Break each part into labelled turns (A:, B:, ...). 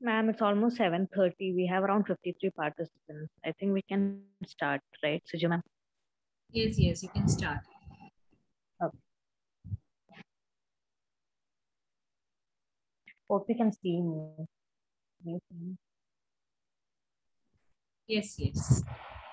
A: Ma'am, it's almost 7:30. We have around 53 participants. I think we can start, right, Suju ma'am?
B: Yes, yes, you can start.
A: Hope you can see me. Yes, ma'am.
B: Yes, yes.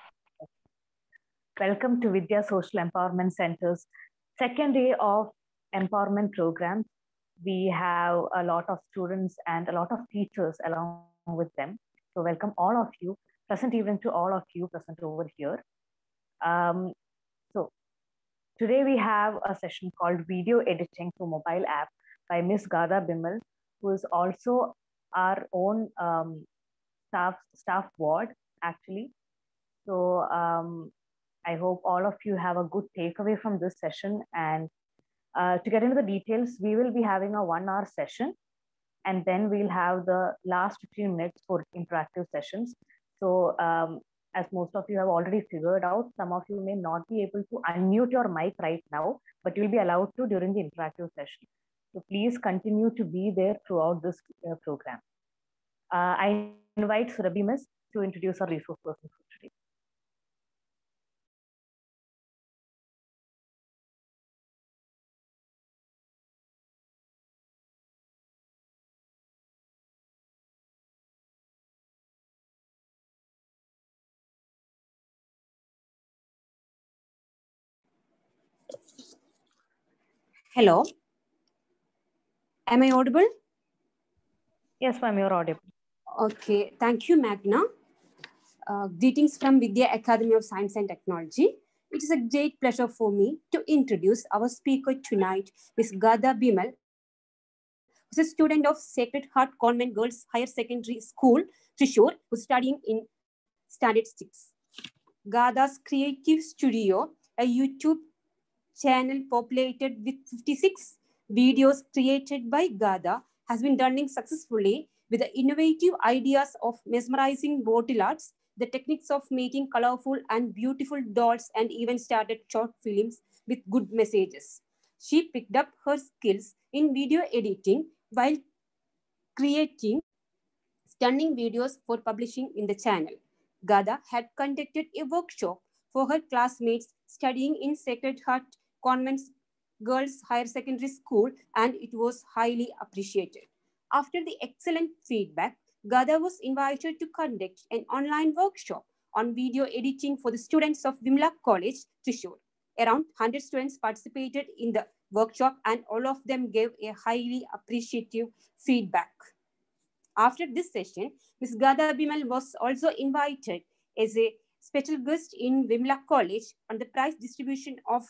A: Welcome to Vidya Social Empowerment Center's second day of empowerment programs. We have a lot of students and a lot of teachers along with them. So welcome all of you, present even to all of you present over here. Um, so today we have a session called Video Editing for Mobile App by Miss Gada Bimal, who is also our own um, staff staff ward actually. So um, I hope all of you have a good takeaway from this session. And uh, to get into the details, we will be having a one hour session and then we'll have the last 15 minutes for interactive sessions. So um, as most of you have already figured out, some of you may not be able to unmute your mic right now, but you'll be allowed to during the interactive session. So please continue to be there throughout this uh, program. Uh, I invite Surabhi Miss to introduce our resource person for today.
C: Hello. Am I audible?
A: Yes, ma'am, you're audible.
C: Okay. Thank you, Magna. Uh, greetings from Vidya Academy of Science and Technology. It is a great pleasure for me to introduce our speaker tonight, Ms. Gada Bimal, who's a student of Sacred Heart Convent Girls Higher Secondary School, Trishur, who's studying in Standard 6. Gada's Creative Studio, a YouTube channel populated with 56 videos created by Gada, has been running successfully with the innovative ideas of mesmerizing bottle arts, the techniques of making colorful and beautiful dolls, and even started short films with good messages. She picked up her skills in video editing while creating stunning videos for publishing in the channel. Gada had conducted a workshop for her classmates studying in Sacred Heart Convent Girls Higher Secondary School, and it was highly appreciated. After the excellent feedback, Gada was invited to conduct an online workshop on video editing for the students of Vimla College, Trishur. Around 100 students participated in the workshop and all of them gave a highly appreciative feedback. After this session, Ms. Gada Bimal was also invited as a special guest in Vimla College on the prize distribution of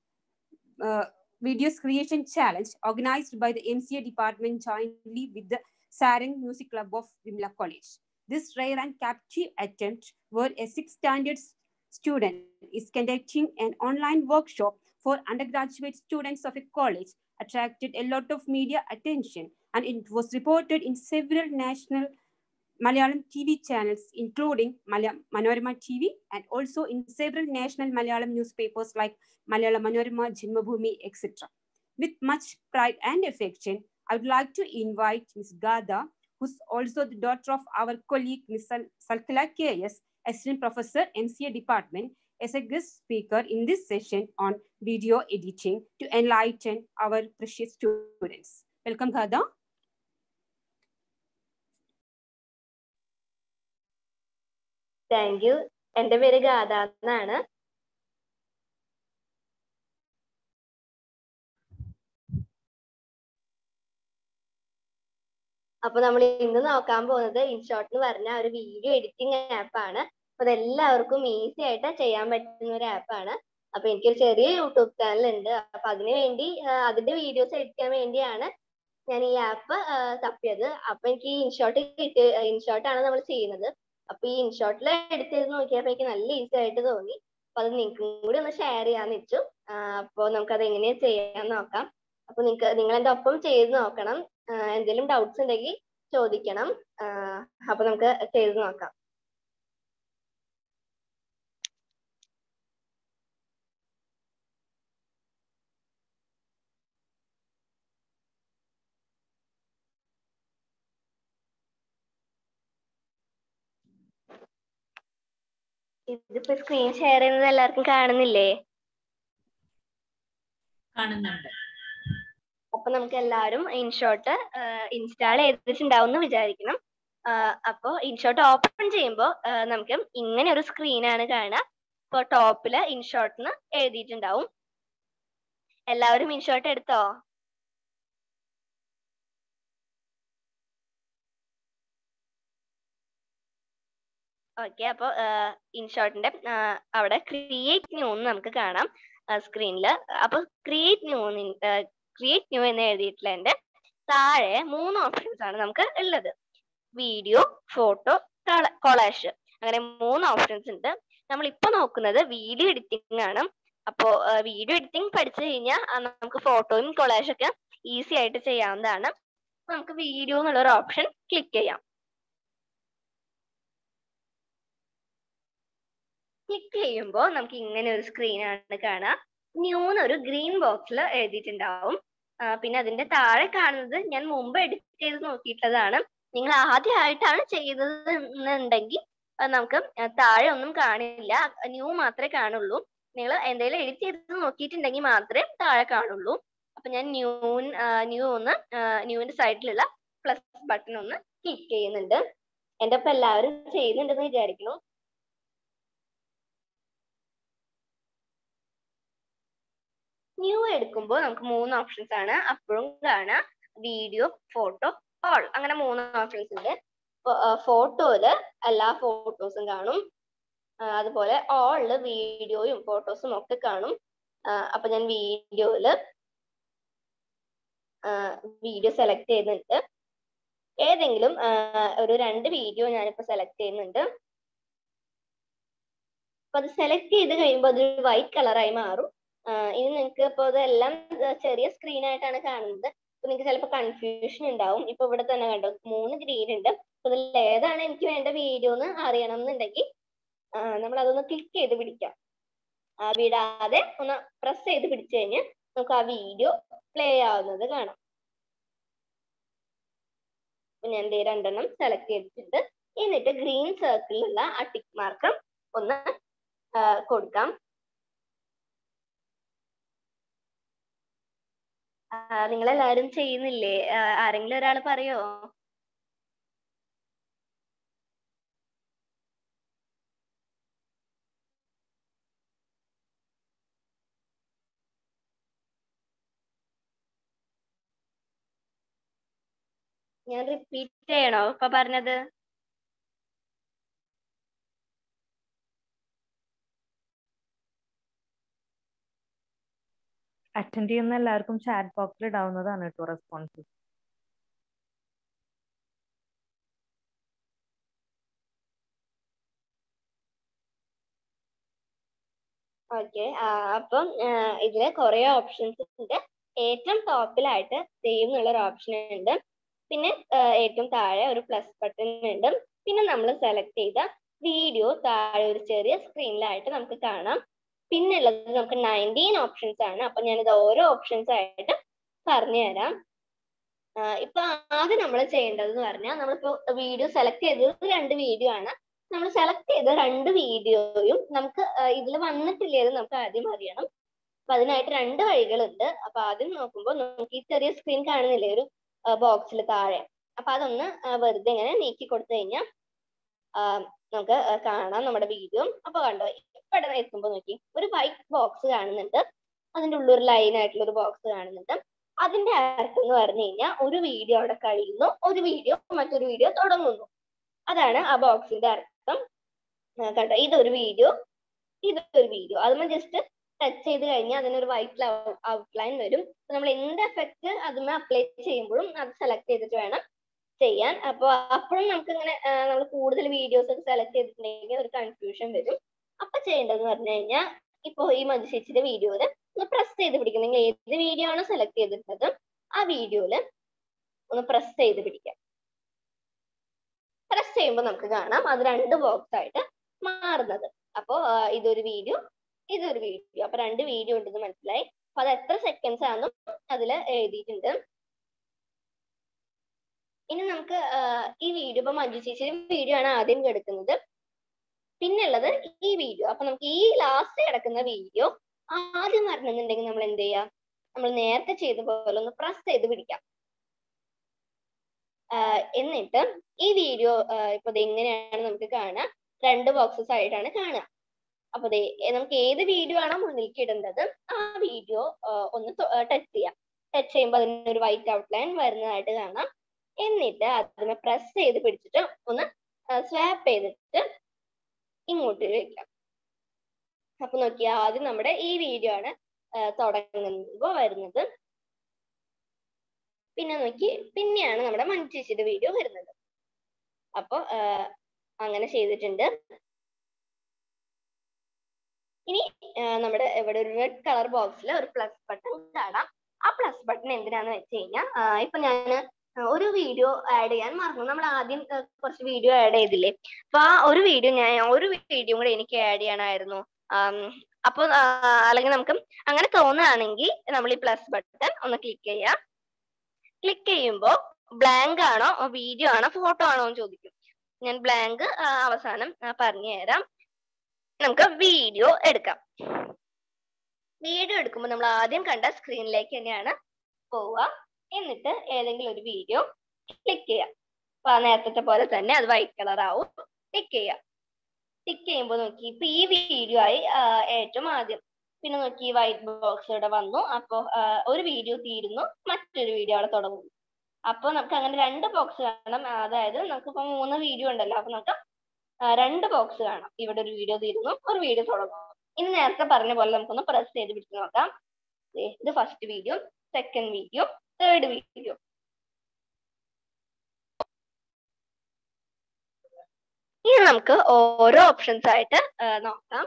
C: uh, Videos Creation Challenge organized by the MCA department jointly with the Sarang Music Club of Vimla College. This rare and captive attempt where a sixth standard student is conducting an online workshop for undergraduate students of a college attracted a lot of media attention and it was reported in several national Malayalam TV channels, including Malayalam Manorama TV, and also in several national Malayalam newspapers like Malayalam Manorama, Janmabhoomi, etc. With much pride and affection, I would like to invite Ms. Gada, who's also the daughter of our colleague Ms. Salkala KS, Assistant Professor, MCA Department, as a guest speaker in this session on video editing to enlighten our precious students. Welcome, Gada.
D: Thank you എൻ്റെ പേര് ഗാഥ എന്നാണ് അപ്പൊ നമ്മൾ ഇന്ന് നോക്കാൻ പോകുന്നത് InShot എന്ന് പറഞ്ഞ ഒരു വീഡിയോ എഡിറ്റിംഗ് ആപ്പാണ് അപ്പൊ അതെല്ലാവർക്കും ഈസി ആയിട്ട് ചെയ്യാൻ പറ്റുന്ന ഒരു ആപ്പാണ് അപ്പൊ എനിക്കൊരു ചെറിയ യൂട്യൂബ് ചാനൽ ഉണ്ട് അപ്പൊ അതിനു വേണ്ടി അതിന്റെ വീഡിയോസ് എഡിറ്റ് വേണ്ടിയാണ് ഞാൻ ഈ ആപ്പ് തപ്പിയത് അപ്പൊ എനിക്ക് ഇൻഷോട്ട് കിട്ടി ഇൻഷോട്ടാണ് നമ്മൾ ചെയ്യുന്നത് അപ്പൊ ഈ ഇൻഷോട്ടിൽ എടുത്ത് ചെയ്ത് നോക്കിയപ്പോ എനിക്ക് നല്ല ഈസി ആയിട്ട് തോന്നി അപ്പൊ അത് നിങ്ങൾക്കും കൂടി ഒന്ന് ഷെയർ ചെയ്യാന്ന് വെച്ചു അപ്പൊ നമുക്ക് അത് എങ്ങനെയാ ചെയ്യാൻ നോക്കാം അപ്പൊ നിങ്ങൾക്ക് നിങ്ങൾ എന്റെ ഒപ്പം ചെയ്ത് നോക്കണം എന്തെങ്കിലും ഡൗട്ട്സ് ഉണ്ടെങ്കിൽ ചോദിക്കണം അപ്പൊ നമുക്ക് ചെയ്ത് നോക്കാം ഇതിപ്പോ സ്ക്രീൻ ഷെയർ ചെയ്യുന്നത് എല്ലാവർക്കും കാണുന്നില്ലേ
B: കാണുന്നുണ്ട്
D: അപ്പൊ നമുക്ക് എല്ലാവരും ഇൻഷോട്ട് ഇൻസ്റ്റാൾ ചെയ്തിട്ടുണ്ടാവും എന്ന് വിചാരിക്കണം അപ്പോൾ ഇൻഷോട്ട് ഓപ്പൺ ചെയ്യുമ്പോൾ നമുക്ക് ഇങ്ങനെ ഒരു സ്ക്രീനാണ് കാണുക ഇപ്പോൾ ടോപ്പില് ഇൻഷോട്ട് എന്ന് എഴുതിയിട്ടുണ്ടാവും എല്ലാവരും ഇൻഷോട്ട് എടുത്തോ ഓക്കെ അപ്പോൾ ഇൻഷോട്ടിന്റെ അവിടെ ക്രിയേറ്റ് ന്യൂ എന്ന് നമുക്ക് കാണാം സ്ക്രീനിൽ അപ്പോൾ ക്രിയേറ്റ് ന്യൂ ക്രിയേറ്റ് ന്യൂ എന്ന് എഴുതിയിട്ടുള്ളതിന്റെ താഴെ മൂന്ന് ഓപ്ഷൻസ് ആണ് നമുക്ക് ഉള്ളത് വീഡിയോ ഫോട്ടോ കൊളാഷ് അങ്ങനെ മൂന്ന് ഓപ്ഷൻസ് ഉണ്ട് നമ്മൾ ഇപ്പൊ നോക്കുന്നത് വീഡിയോ എഡിറ്റിംഗ് ആണ് അപ്പോ വീഡിയോ എഡിറ്റിംഗ് പഠിച്ചു കഴിഞ്ഞാൽ നമുക്ക് ഫോട്ടോയും കൊളാഷ് ഒക്കെ ഈസി ആയിട്ട് ചെയ്യാവുന്നതാണ് നമുക്ക് വീഡിയോ എന്നുള്ള ഒരു ഓപ്ഷൻ ക്ലിക്ക് ചെയ്യാം ക്ലിക്ക് ചെയ്യുമ്പോൾ നമുക്ക് ഇങ്ങനെ ഒരു സ്ക്രീൻ ആണ് കാണുക ന്യൂ എന്നൊരു ഗ്രീൻ ബോക്സിൽ എഴുതിയിട്ടുണ്ടാവും പിന്നെ അതിന്റെ താഴെ കാണുന്നത് ഞാൻ മുമ്പ് എഡിറ്റ് ചെയ്ത് നോക്കിയിട്ടുള്ളതാണ് നിങ്ങൾ ആദ്യമായിട്ടാണ് ചെയ്തത് എന്നുണ്ടെങ്കിൽ നമുക്ക് താഴെ ഒന്നും കാണില്ല ന്യൂ മാത്രമേ കാണുള്ളൂ നിങ്ങൾ എന്തെങ്കിലും എഡിറ്റ് ചെയ്ത് നോക്കിയിട്ടുണ്ടെങ്കിൽ മാത്രമേ താഴെ കാണുള്ളൂ അപ്പൊ ഞാൻ ന്യൂ ന്യൂ ഒന്ന് ന്യൂവിന്റെ സൈഡിലുള്ള പ്ലസ് ബട്ടൺ ഒന്ന് ക്ലിക്ക് ചെയ്യുന്നുണ്ട് എന്റെ ഒപ്പം എല്ലാവരും ചെയ്യുന്നുണ്ടെന്ന് വിചാരിക്കുന്നു ന്യൂ എടുക്കുമ്പോൾ നമുക്ക് മൂന്ന് ഓപ്ഷൻസ് ആണ് അപ്പോഴും കാണാം വീഡിയോ ഫോട്ടോ ഓൾ അങ്ങനെ മൂന്ന് ഓപ്ഷൻസ് ഉണ്ട് ഫോട്ടോയില് എല്ലാ ഫോട്ടോസും കാണും അതുപോലെ ഓളില് വീഡിയോയും ഫോട്ടോസും ഒക്കെ കാണും അപ്പൊ ഞാൻ വീഡിയോയില് വീഡിയോ സെലക്ട് ചെയ്യുന്നുണ്ട് ഏതെങ്കിലും ഒരു രണ്ട് വീഡിയോ ഞാനിപ്പോ സെലക്ട് ചെയ്യുന്നുണ്ട് അപ്പൊ അത് സെലക്ട് ചെയ്ത് കഴിയുമ്പോൾ അതൊരു വൈറ്റ് കളറായി മാറും ഇനി നിങ്ങൾക്ക് ഇപ്പോൾ ഇതെല്ലാം ചെറിയ സ്ക്രീൻ ആയിട്ടാണ് കാണുന്നത് അപ്പൊ നിങ്ങൾക്ക് ചിലപ്പോൾ കൺഫ്യൂഷൻ ഉണ്ടാവും ഇപ്പൊ ഇവിടെ തന്നെ കണ്ടോ മൂന്ന് ഗ്രീൻ ഉണ്ട് അപ്പൊ ഇതിൽ ഏതാണ് എനിക്ക് വേണ്ട വീഡിയോ എന്ന് അറിയണം എന്നുണ്ടെങ്കിൽ നമ്മൾ അതൊന്ന് ക്ലിക്ക് ചെയ്ത് പിടിക്കാം വിടാതെ ഒന്ന് പ്രസ് ചെയ്ത് പിടിച്ചു കഴിഞ്ഞാൽ നമുക്ക് ആ വീഡിയോ പ്ലേ ആവുന്നത് കാണാം അപ്പൊ ഞാൻ ദേ രണ്ടെണ്ണം സെലക്ട് ചെയ്തിട്ടുണ്ട് എന്നിട്ട് ഗ്രീൻ സർക്കിളിലുള്ള ആ ടിക്ക് മാർക്ക് ഒന്ന് കൊടുക്കാം നിങ്ങൾ എല്ലാവരും ചെയ്യുന്നില്ലേ ആരെങ്കിലും ഒരാൾ പറയോ ഞാൻ റിപ്പീറ്റ് ചെയ്യണോ ഇപ്പൊ പറഞ്ഞത്
A: അറ്റൻഡ് ചെയ്യുന്ന എല്ലാവർക്കും ചാറ്റ് ബോക്സിൽ ഇടാവുന്നതാണ് കേട്ടോ റെസ്പോൺസ്
D: ഓക്കെ അപ്പം ഇതില് കുറെ ഓപ്ഷൻസ് ഉണ്ട് ഏറ്റവും ടോപ്പിലായിട്ട് സേവ് എന്നുള്ള ഒരു ഓപ്ഷൻ ഉണ്ട് പിന്നെ ഏറ്റവും താഴെ ഒരു പ്ലസ് ബട്ടൺ ഉണ്ട് പിന്നെ നമ്മൾ സെലക്ട് ചെയ്ത വീഡിയോ താഴെ ഒരു ചെറിയ സ്ക്രീനിലായിട്ട് നമുക്ക് കാണാം പിന്നെ ഉള്ളത് നമുക്ക് നയൻറ്റീൻ ഓപ്ഷൻസ് ആണ് അപ്പൊ ഞാനിത് ഓരോ ഓപ്ഷൻസ് ആയിട്ട് പറഞ്ഞു തരാം ഇപ്പൊ ആദ്യം നമ്മൾ ചെയ്യേണ്ടത് എന്ന് പറഞ്ഞാൽ നമ്മളിപ്പോ വീഡിയോ സെലക്ട് ചെയ്തത് രണ്ട് വീഡിയോ ആണ് നമ്മൾ സെലക്ട് ചെയ്ത രണ്ട് വീഡിയോയും നമുക്ക് ഇതിൽ വന്നിട്ടില്ലേന്ന് നമുക്ക് ആദ്യം അറിയണം അപ്പൊ അതിനായിട്ട് രണ്ട് വഴികളുണ്ട് അപ്പൊ ആദ്യം നോക്കുമ്പോൾ നമുക്ക് ഈ ചെറിയ സ്ക്രീൻ കാണുന്നില്ലേ ഒരു ബോക്സിൽ താഴെ അപ്പൊ അതൊന്ന് വെറുതെ ഇങ്ങനെ നീക്കി കൊടുത്തു കഴിഞ്ഞാൽ നമുക്ക് കാണാം നമ്മുടെ വീഡിയോ അപ്പൊ കണ്ടോ ഇവിടെ എത്തുമ്പോൾ നോക്കി ഒരു വൈറ്റ് ബോക്സ് കാണുന്നുണ്ട് അതിന്റെ ഉള്ളിൽ ഒരു ലൈൻ ആയിട്ടുള്ള ഒരു ബോക്സ് കാണുന്നുണ്ട് അതിന്റെ അർത്ഥം എന്ന് പറഞ്ഞു കഴിഞ്ഞാൽ ഒരു വീഡിയോ അവിടെ കഴിയുന്നു ഒരു വീഡിയോ മറ്റൊരു വീഡിയോ തുടങ്ങുന്നു അതാണ് ആ ബോക്സിന്റെ അർത്ഥം കണ്ടോ ഇതൊരു വീഡിയോ ഇതൊരു വീഡിയോ അതുമ്പോൾ ജസ്റ്റ് ടച്ച് ചെയ്ത് കഴിഞ്ഞാൽ അതിനൊരു വൈറ്റ് ഔട്ട്ലൈൻ വരും നമ്മൾ എന്ത് എഫക്റ്റ് അതുമേ അപ്ലൈ ചെയ്യുമ്പോഴും അത് സെലക്ട് ചെയ്തിട്ട് വേണം ചെയ്യാൻ അപ്പോൾ അപ്പോഴും നമുക്ക് ഇങ്ങനെ നമ്മൾ കൂടുതൽ വീഡിയോസ് ഒക്കെ സെലക്ട് ചെയ്തിട്ടുണ്ടെങ്കിൽ ഒരു കൺഫ്യൂഷൻ വരും അപ്പൊ ചെയ്യേണ്ടതെന്ന് പറഞ്ഞു കഴിഞ്ഞാൽ ഇപ്പൊ ഈ മധുശേച്ചിയുടെ വീഡിയോയില് ഒന്ന് പ്രസ് ചെയ്ത് പിടിക്കും നിങ്ങൾ ഏത് വീഡിയോ ആണോ സെലക്ട് ചെയ്തിട്ടുള്ളത് ആ വീഡിയോയില് ഒന്ന് പ്രസ് ചെയ്ത് പിടിക്കാം പ്രസ് ചെയ്യുമ്പോൾ നമുക്ക് കാണാം അത് രണ്ട് ബോക്സ് ആയിട്ട് മാറുന്നത് അപ്പോ ഇതൊരു വീഡിയോ ഇതൊരു വീഡിയോ അപ്പൊ രണ്ട് വീഡിയോ ഉണ്ടെന്ന് മനസ്സിലായി അപ്പൊ അത് എത്ര സെക്കൻഡ്സ് ആണെന്നും അതിൽ എഴുതിയിട്ടുണ്ട് ഇനി നമുക്ക് ഈ വീഡിയോ ഇപ്പൊ മഞ്ജു ചേച്ചിയുടെ വീഡിയോ ആണ് ആദ്യം എടുക്കുന്നത് പിന്നുള്ളത് ഈ വീഡിയോ അപ്പൊ നമുക്ക് ഈ ലാസ്റ്റ് കിടക്കുന്ന വീഡിയോ ആദ്യം വരണമെന്നുണ്ടെങ്കിൽ നമ്മൾ എന്ത് ചെയ്യാം നമ്മൾ നേരത്തെ ചെയ്ത പോലെ ഒന്ന് പ്രസ് ചെയ്ത് പിടിക്കാം ആഹ് എന്നിട്ട് ഈ വീഡിയോ ഇപ്പൊ ഇത് എങ്ങനെയാണ് നമുക്ക് കാണാം രണ്ട് ബോക്സസ് ആയിട്ടാണ് കാണുക അപ്പൊ ദേ ഏ, നമുക്ക് ഏത് വീഡിയോ ആണോ മുന്നിലേക്ക് ഇടേണ്ടത് ആ വീഡിയോ ഒന്ന് ടച്ച് ചെയ്യാം ടച്ച് ചെയ്യുമ്പോൾ അതിനൊരു വൈറ്റ് ഔട്ട്ലൈൻ വരുന്നതായിട്ട് കാണാം എന്നിട്ട് അതിനെ പ്രസ് ചെയ്ത് പിടിച്ചിട്ട് ഒന്ന് സ്വാപ്പ് ചെയ്തിട്ട് ഇങ്ങോട്ട് വെക്കാം അപ്പൊ നോക്കിയാ ആദ്യം നമ്മുടെ ഈ വീഡിയോ ആണ് തുടങ്ങുമ്പോൾ വരുന്നത് പിന്നെ നോക്കി പിന്നെയാണ് നമ്മുടെ മഞ്ചേച്ചിയുടെ വീഡിയോ വരുന്നത് അപ്പൊ ആഹ് അങ്ങനെ ചെയ്തിട്ടുണ്ട് ഇനി ആഹ് നമ്മുടെ ഇവിടെ ഒരു റെഡ് കളർ ബോക്സിൽ ഒരു പ്ലസ് ബട്ടൺ കാണാം ആ പ്ലസ് ബട്ടൺ എന്തിനാന്ന് വെച്ച് കഴിഞ്ഞാൽ ഇപ്പൊ ഞാൻ ഒരു വീഡിയോ ആഡ് ചെയ്യാൻ മറന്നു നമ്മൾ ആദ്യം ആഹ് കുറച്ച് വീഡിയോ ആഡ് ചെയ്തില്ലേ അപ്പൊ ആ ഒരു വീഡിയോ ഞാൻ ഒരു വീഡിയോ കൂടെ എനിക്ക് ആഡ് ചെയ്യണമായിരുന്നു ആം, അപ്പൊ ആഹ് അല്ലെങ്കിൽ നമുക്ക് അങ്ങനെ തോന്നുകയാണെങ്കിൽ നമ്മൾ ഈ പ്ലസ് ബട്ടൺ ഒന്ന് ക്ലിക്ക് ചെയ്യാം ക്ലിക്ക് ചെയ്യുമ്പോൾ ബ്ലാങ്ക് ആണോ വീഡിയോ ആണോ ഫോട്ടോ ആണോ എന്ന് ചോദിക്കും ഞാൻ ബ്ലാങ്ക് അവസാനം ആ, പറഞ്ഞു തരാം നമുക്ക് വീഡിയോ എടുക്കാം വീഡിയോ എടുക്കുമ്പോൾ നമ്മൾ ആദ്യം കണ്ട സ്ക്രീനിലേക്ക് തന്നെയാണ് പോവുക എന്നിട്ട് ഏതെങ്കിലും ഒരു വീഡിയോ ക്ലിക്ക് ചെയ്യാം അപ്പൊ ആ നേരത്തെ പോലെ തന്നെ അത് വൈറ്റ് കളർ ആവും ക്ലിക്ക് ചെയ്യാം ക്ലിക്ക് ചെയ്യുമ്പോൾ നോക്കി ഇപ്പൊ ഈ വീഡിയോ ആയി ആ, ഏറ്റവും ആദ്യം പിന്നെ നോക്കി വൈറ്റ് ബോക്സ് ഇവിടെ വന്നു അപ്പൊ ആ, ഒരു വീഡിയോ തീരുന്നു മറ്റൊരു വീഡിയോ അവിടെ തുടങ്ങുന്നു അപ്പൊ നമുക്ക് അങ്ങനെ രണ്ട് ബോക്സ് കാണാം അതായത് നമുക്ക് ഇപ്പൊ മൂന്ന് വീഡിയോ ഉണ്ടല്ലോ അപ്പൊ നമുക്ക് ആ, രണ്ട് ബോക്സ് കാണാം ഇവിടെ ഒരു വീഡിയോ തീരുന്നു ഒരു വീഡിയോ തുടങ്ങുന്നു ഇനി നേരത്തെ പറഞ്ഞ പോലെ നമുക്കൊന്ന് പ്രസ് ചെയ്ത് പിടിച്ച് നോക്കാം ദേ, ഇത് first video second video third video ഇനി നമുക്ക് ഓരോ ഓപ്ഷൻസ് ആയിട്ട് ആ, നോക്കാം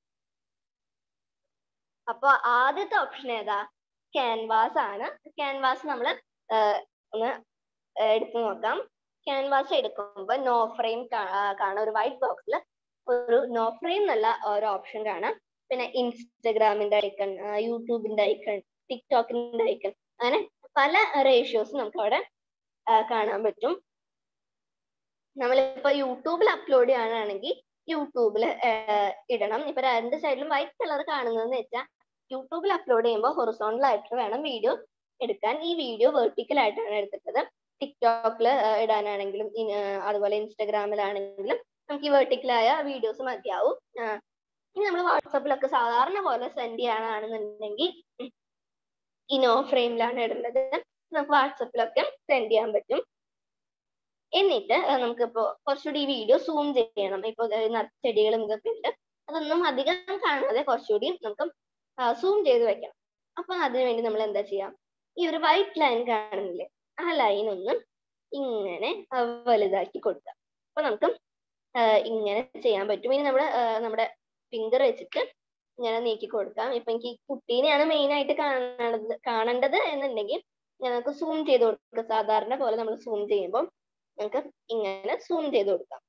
D: അപ്പൊ ആദ്യത്തെ ഓപ്ഷൻ ഏതാ ക്യാൻവാസ് ആണ് ക്യാൻവാസ് നമ്മൾ ഒന്ന് ആ, എടുത്തു നോക്കാം ക്യാൻവാസ് എടുക്കുമ്പോൾ നോ ഫ്രെയിം കാണാം ഒരു വൈറ്റ് ബോക്സിൽ ഒരു നോ ഫ്രെയിം എന്നുള്ള ഒരു ഓപ്ഷൻ കാണാം പിന്നെ ഇൻസ്റ്റഗ്രാമിന്റെ ഐക്കൺ യൂട്യൂബിന്റെ ഐക്കൺ ടിക്ടോക്കിന്റെ ഐക്കൺ അങ്ങനെ പല റേഷ്യോസ് നമുക്ക് അവിടെ ആ, കാണാൻ പറ്റും നമ്മളിപ്പോ യൂട്യൂബിൽ അപ്ലോഡ് ചെയ്യാനാണെങ്കിൽ യൂട്യൂബിൽ ഇടണം ഇപ്പൊ രണ്ട് സൈഡിലും വൈറ്റ് കളർ കാണുന്നതെന്ന് വെച്ചാൽ യൂട്യൂബിൽ അപ്ലോഡ് ചെയ്യുമ്പോൾ ഹൊറിസോണ്ടൽ ആയിട്ട് വേണം വീഡിയോ എടുക്കാൻ ഈ വീഡിയോ വെർട്ടിക്കൽ ആയിട്ടാണ് എടുത്തിട്ടത് ടിക്ടോക്കിൽ ഇടാനാണെങ്കിലും ഇൻ- ആ, അതുപോലെ ഇൻസ്റ്റഗ്രാമിലാണെങ്കിലും നമുക്ക് ഈ വെർട്ടിക്കലായ വീഡിയോസ് മതിയാവും ആ, ഇനി നമ്മൾ വാട്സപ്പിലൊക്കെ സാധാരണ പോലെ സെൻഡ് ചെയ്യാനാണെന്നുണ്ടെങ്കിൽ ഉം, ഈ നോ ഫ്രെയിമിലാണ് ഇടേണ്ടത് നമുക്ക് വാട്സപ്പിലൊക്കെ സെൻഡ് ചെയ്യാൻ പറ്റും എന്നിട്ട് ആ, നമുക്കിപ്പോ കുറച്ചുകൂടി ഈ വീഡിയോ സൂം ചെയ്യണം ഇപ്പൊ ചെടികളും ഇതൊക്കെ ഉണ്ട് അതൊന്നും അധികം കാണാതെ കുറച്ചുകൂടി നമുക്ക് സൂം ചെയ്ത് വെക്കണം അപ്പൊ അതിനു വേണ്ടി നമ്മൾ എന്താ ചെയ്യാം ഈ ഒരു വൈറ്റ് ലൈൻ കാണുന്നില്ലേ ആ ലൈൻ ഒന്ന് ഇങ്ങനെ ആ, വലുതാക്കി കൊടുക്കുക അപ്പൊ നമുക്ക് ആ, ഇങ്ങനെ ചെയ്യാൻ പറ്റും ഇനി നമ്മുടെ ആ, നമ്മുടെ ഫിംഗർ വെച്ചിട്ട് ഇങ്ങനെ നീക്കി കൊടുക്കാം ഇപ്പൊ എനിക്ക് ഈ കുട്ടീനെയാണ് മെയിൻ ആയിട്ട് കാണേണ്ടത് കാണേണ്ടത് എന്നുണ്ടെങ്കിൽ ഞങ്ങൾക്ക് സൂം ചെയ്ത് കൊടുക്കുക സാധാരണ പോലെ നമ്മൾ സൂം ചെയ്യുമ്പോൾ നമുക്ക് ഇങ്ങനെ സൂം ചെയ്ത് കൊടുക്കാം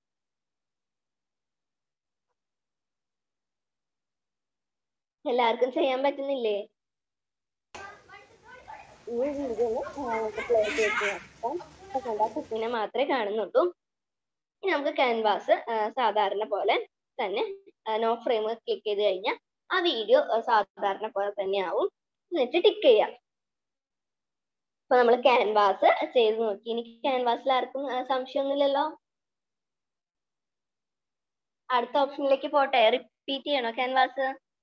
D: എല്ലാവർക്കും ചെയ്യാൻ പറ്റുന്നില്ലേ ഈ വീഡിയോ പ്ലേ ചെയ്ത് നോക്കാം അപ്പൊ കണ്ടാ കുട്ടീനെ മാത്രമേ കാണുന്നുള്ളൂ ഇനി നമുക്ക് ക്യാൻവാസ് സാധാരണ പോലെ തന്നെ നോ ഫ്രെയിം ക്ലിക്ക് ചെയ്ത് കഴിഞ്ഞാൽ ആ വീഡിയോ സാധാരണ പോലെ തന്നെ ആവും എന്നിട്ട് ടിക്ക് ചെയ്യാം ഇപ്പൊ നമ്മൾ ക്യാൻവാസ് ചെയ്ത് നോക്കി ഇനി ക്യാൻവാസിൽ ആർക്കും ആ, സംശയമൊന്നുമില്ലല്ലോ അടുത്ത ഓപ്ഷനിലേക്ക് പോട്ടെ റിപ്പീറ്റ് ചെയ്യണോ ക്യാൻവാസ്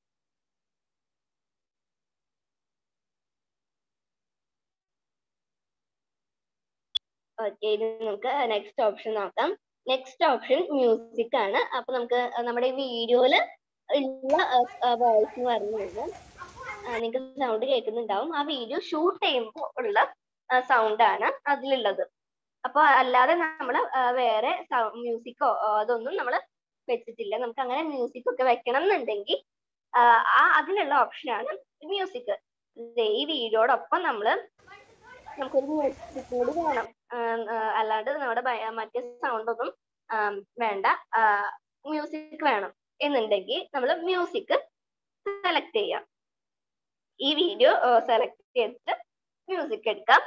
D: ഓക്കെ ഇത് നമുക്ക് നെക്സ്റ്റ് ഓപ്ഷൻ നോക്കാം നെക്സ്റ്റ് ഓപ്ഷൻ മ്യൂസിക് ആണ് അപ്പൊ നമുക്ക് നമ്മുടെ വീഡിയോയില് ഉള്ള വോയിസ് എന്ന് പറയുന്നത് നിങ്ങൾക്ക് സൗണ്ട് കേൾക്കുന്നുണ്ടാവും ആ വീഡിയോ ഷൂട്ട് ചെയ്യുമ്പോൾ ഉള്ള സൗണ്ട് ആണ് അതിലുള്ളത് അപ്പൊ അല്ലാതെ നമ്മൾ വേറെ മ്യൂസിക്കോ അതൊന്നും നമ്മൾ വെച്ചിട്ടില്ല നമുക്ക് അങ്ങനെ മ്യൂസിക് ഒക്കെ വെക്കണം എന്നുണ്ടെങ്കിൽ ആ അതിലുള്ള ഓപ്ഷനാണ് മ്യൂസിക് ഈ വീഡിയോടൊപ്പം നമ്മൾ നമുക്കൊരു മ്യൂസിക് കൂടി വേണം ആം, ആ, അല്ലാണ്ട് നമ്മുടെ ഭയ- മറ്റേ സൗണ്ട് ഒന്നും ആം, വേണ്ട മ്യൂസിക് വേണം എന്നുണ്ടെങ്കിൽ നമ്മൾ മ്യൂസിക് സെലക്ട് ചെയ്യാം ഈ വീഡിയോ സെലക്ട് ചെയ്തിട്ട് മ്യൂസിക് എടുക്കാം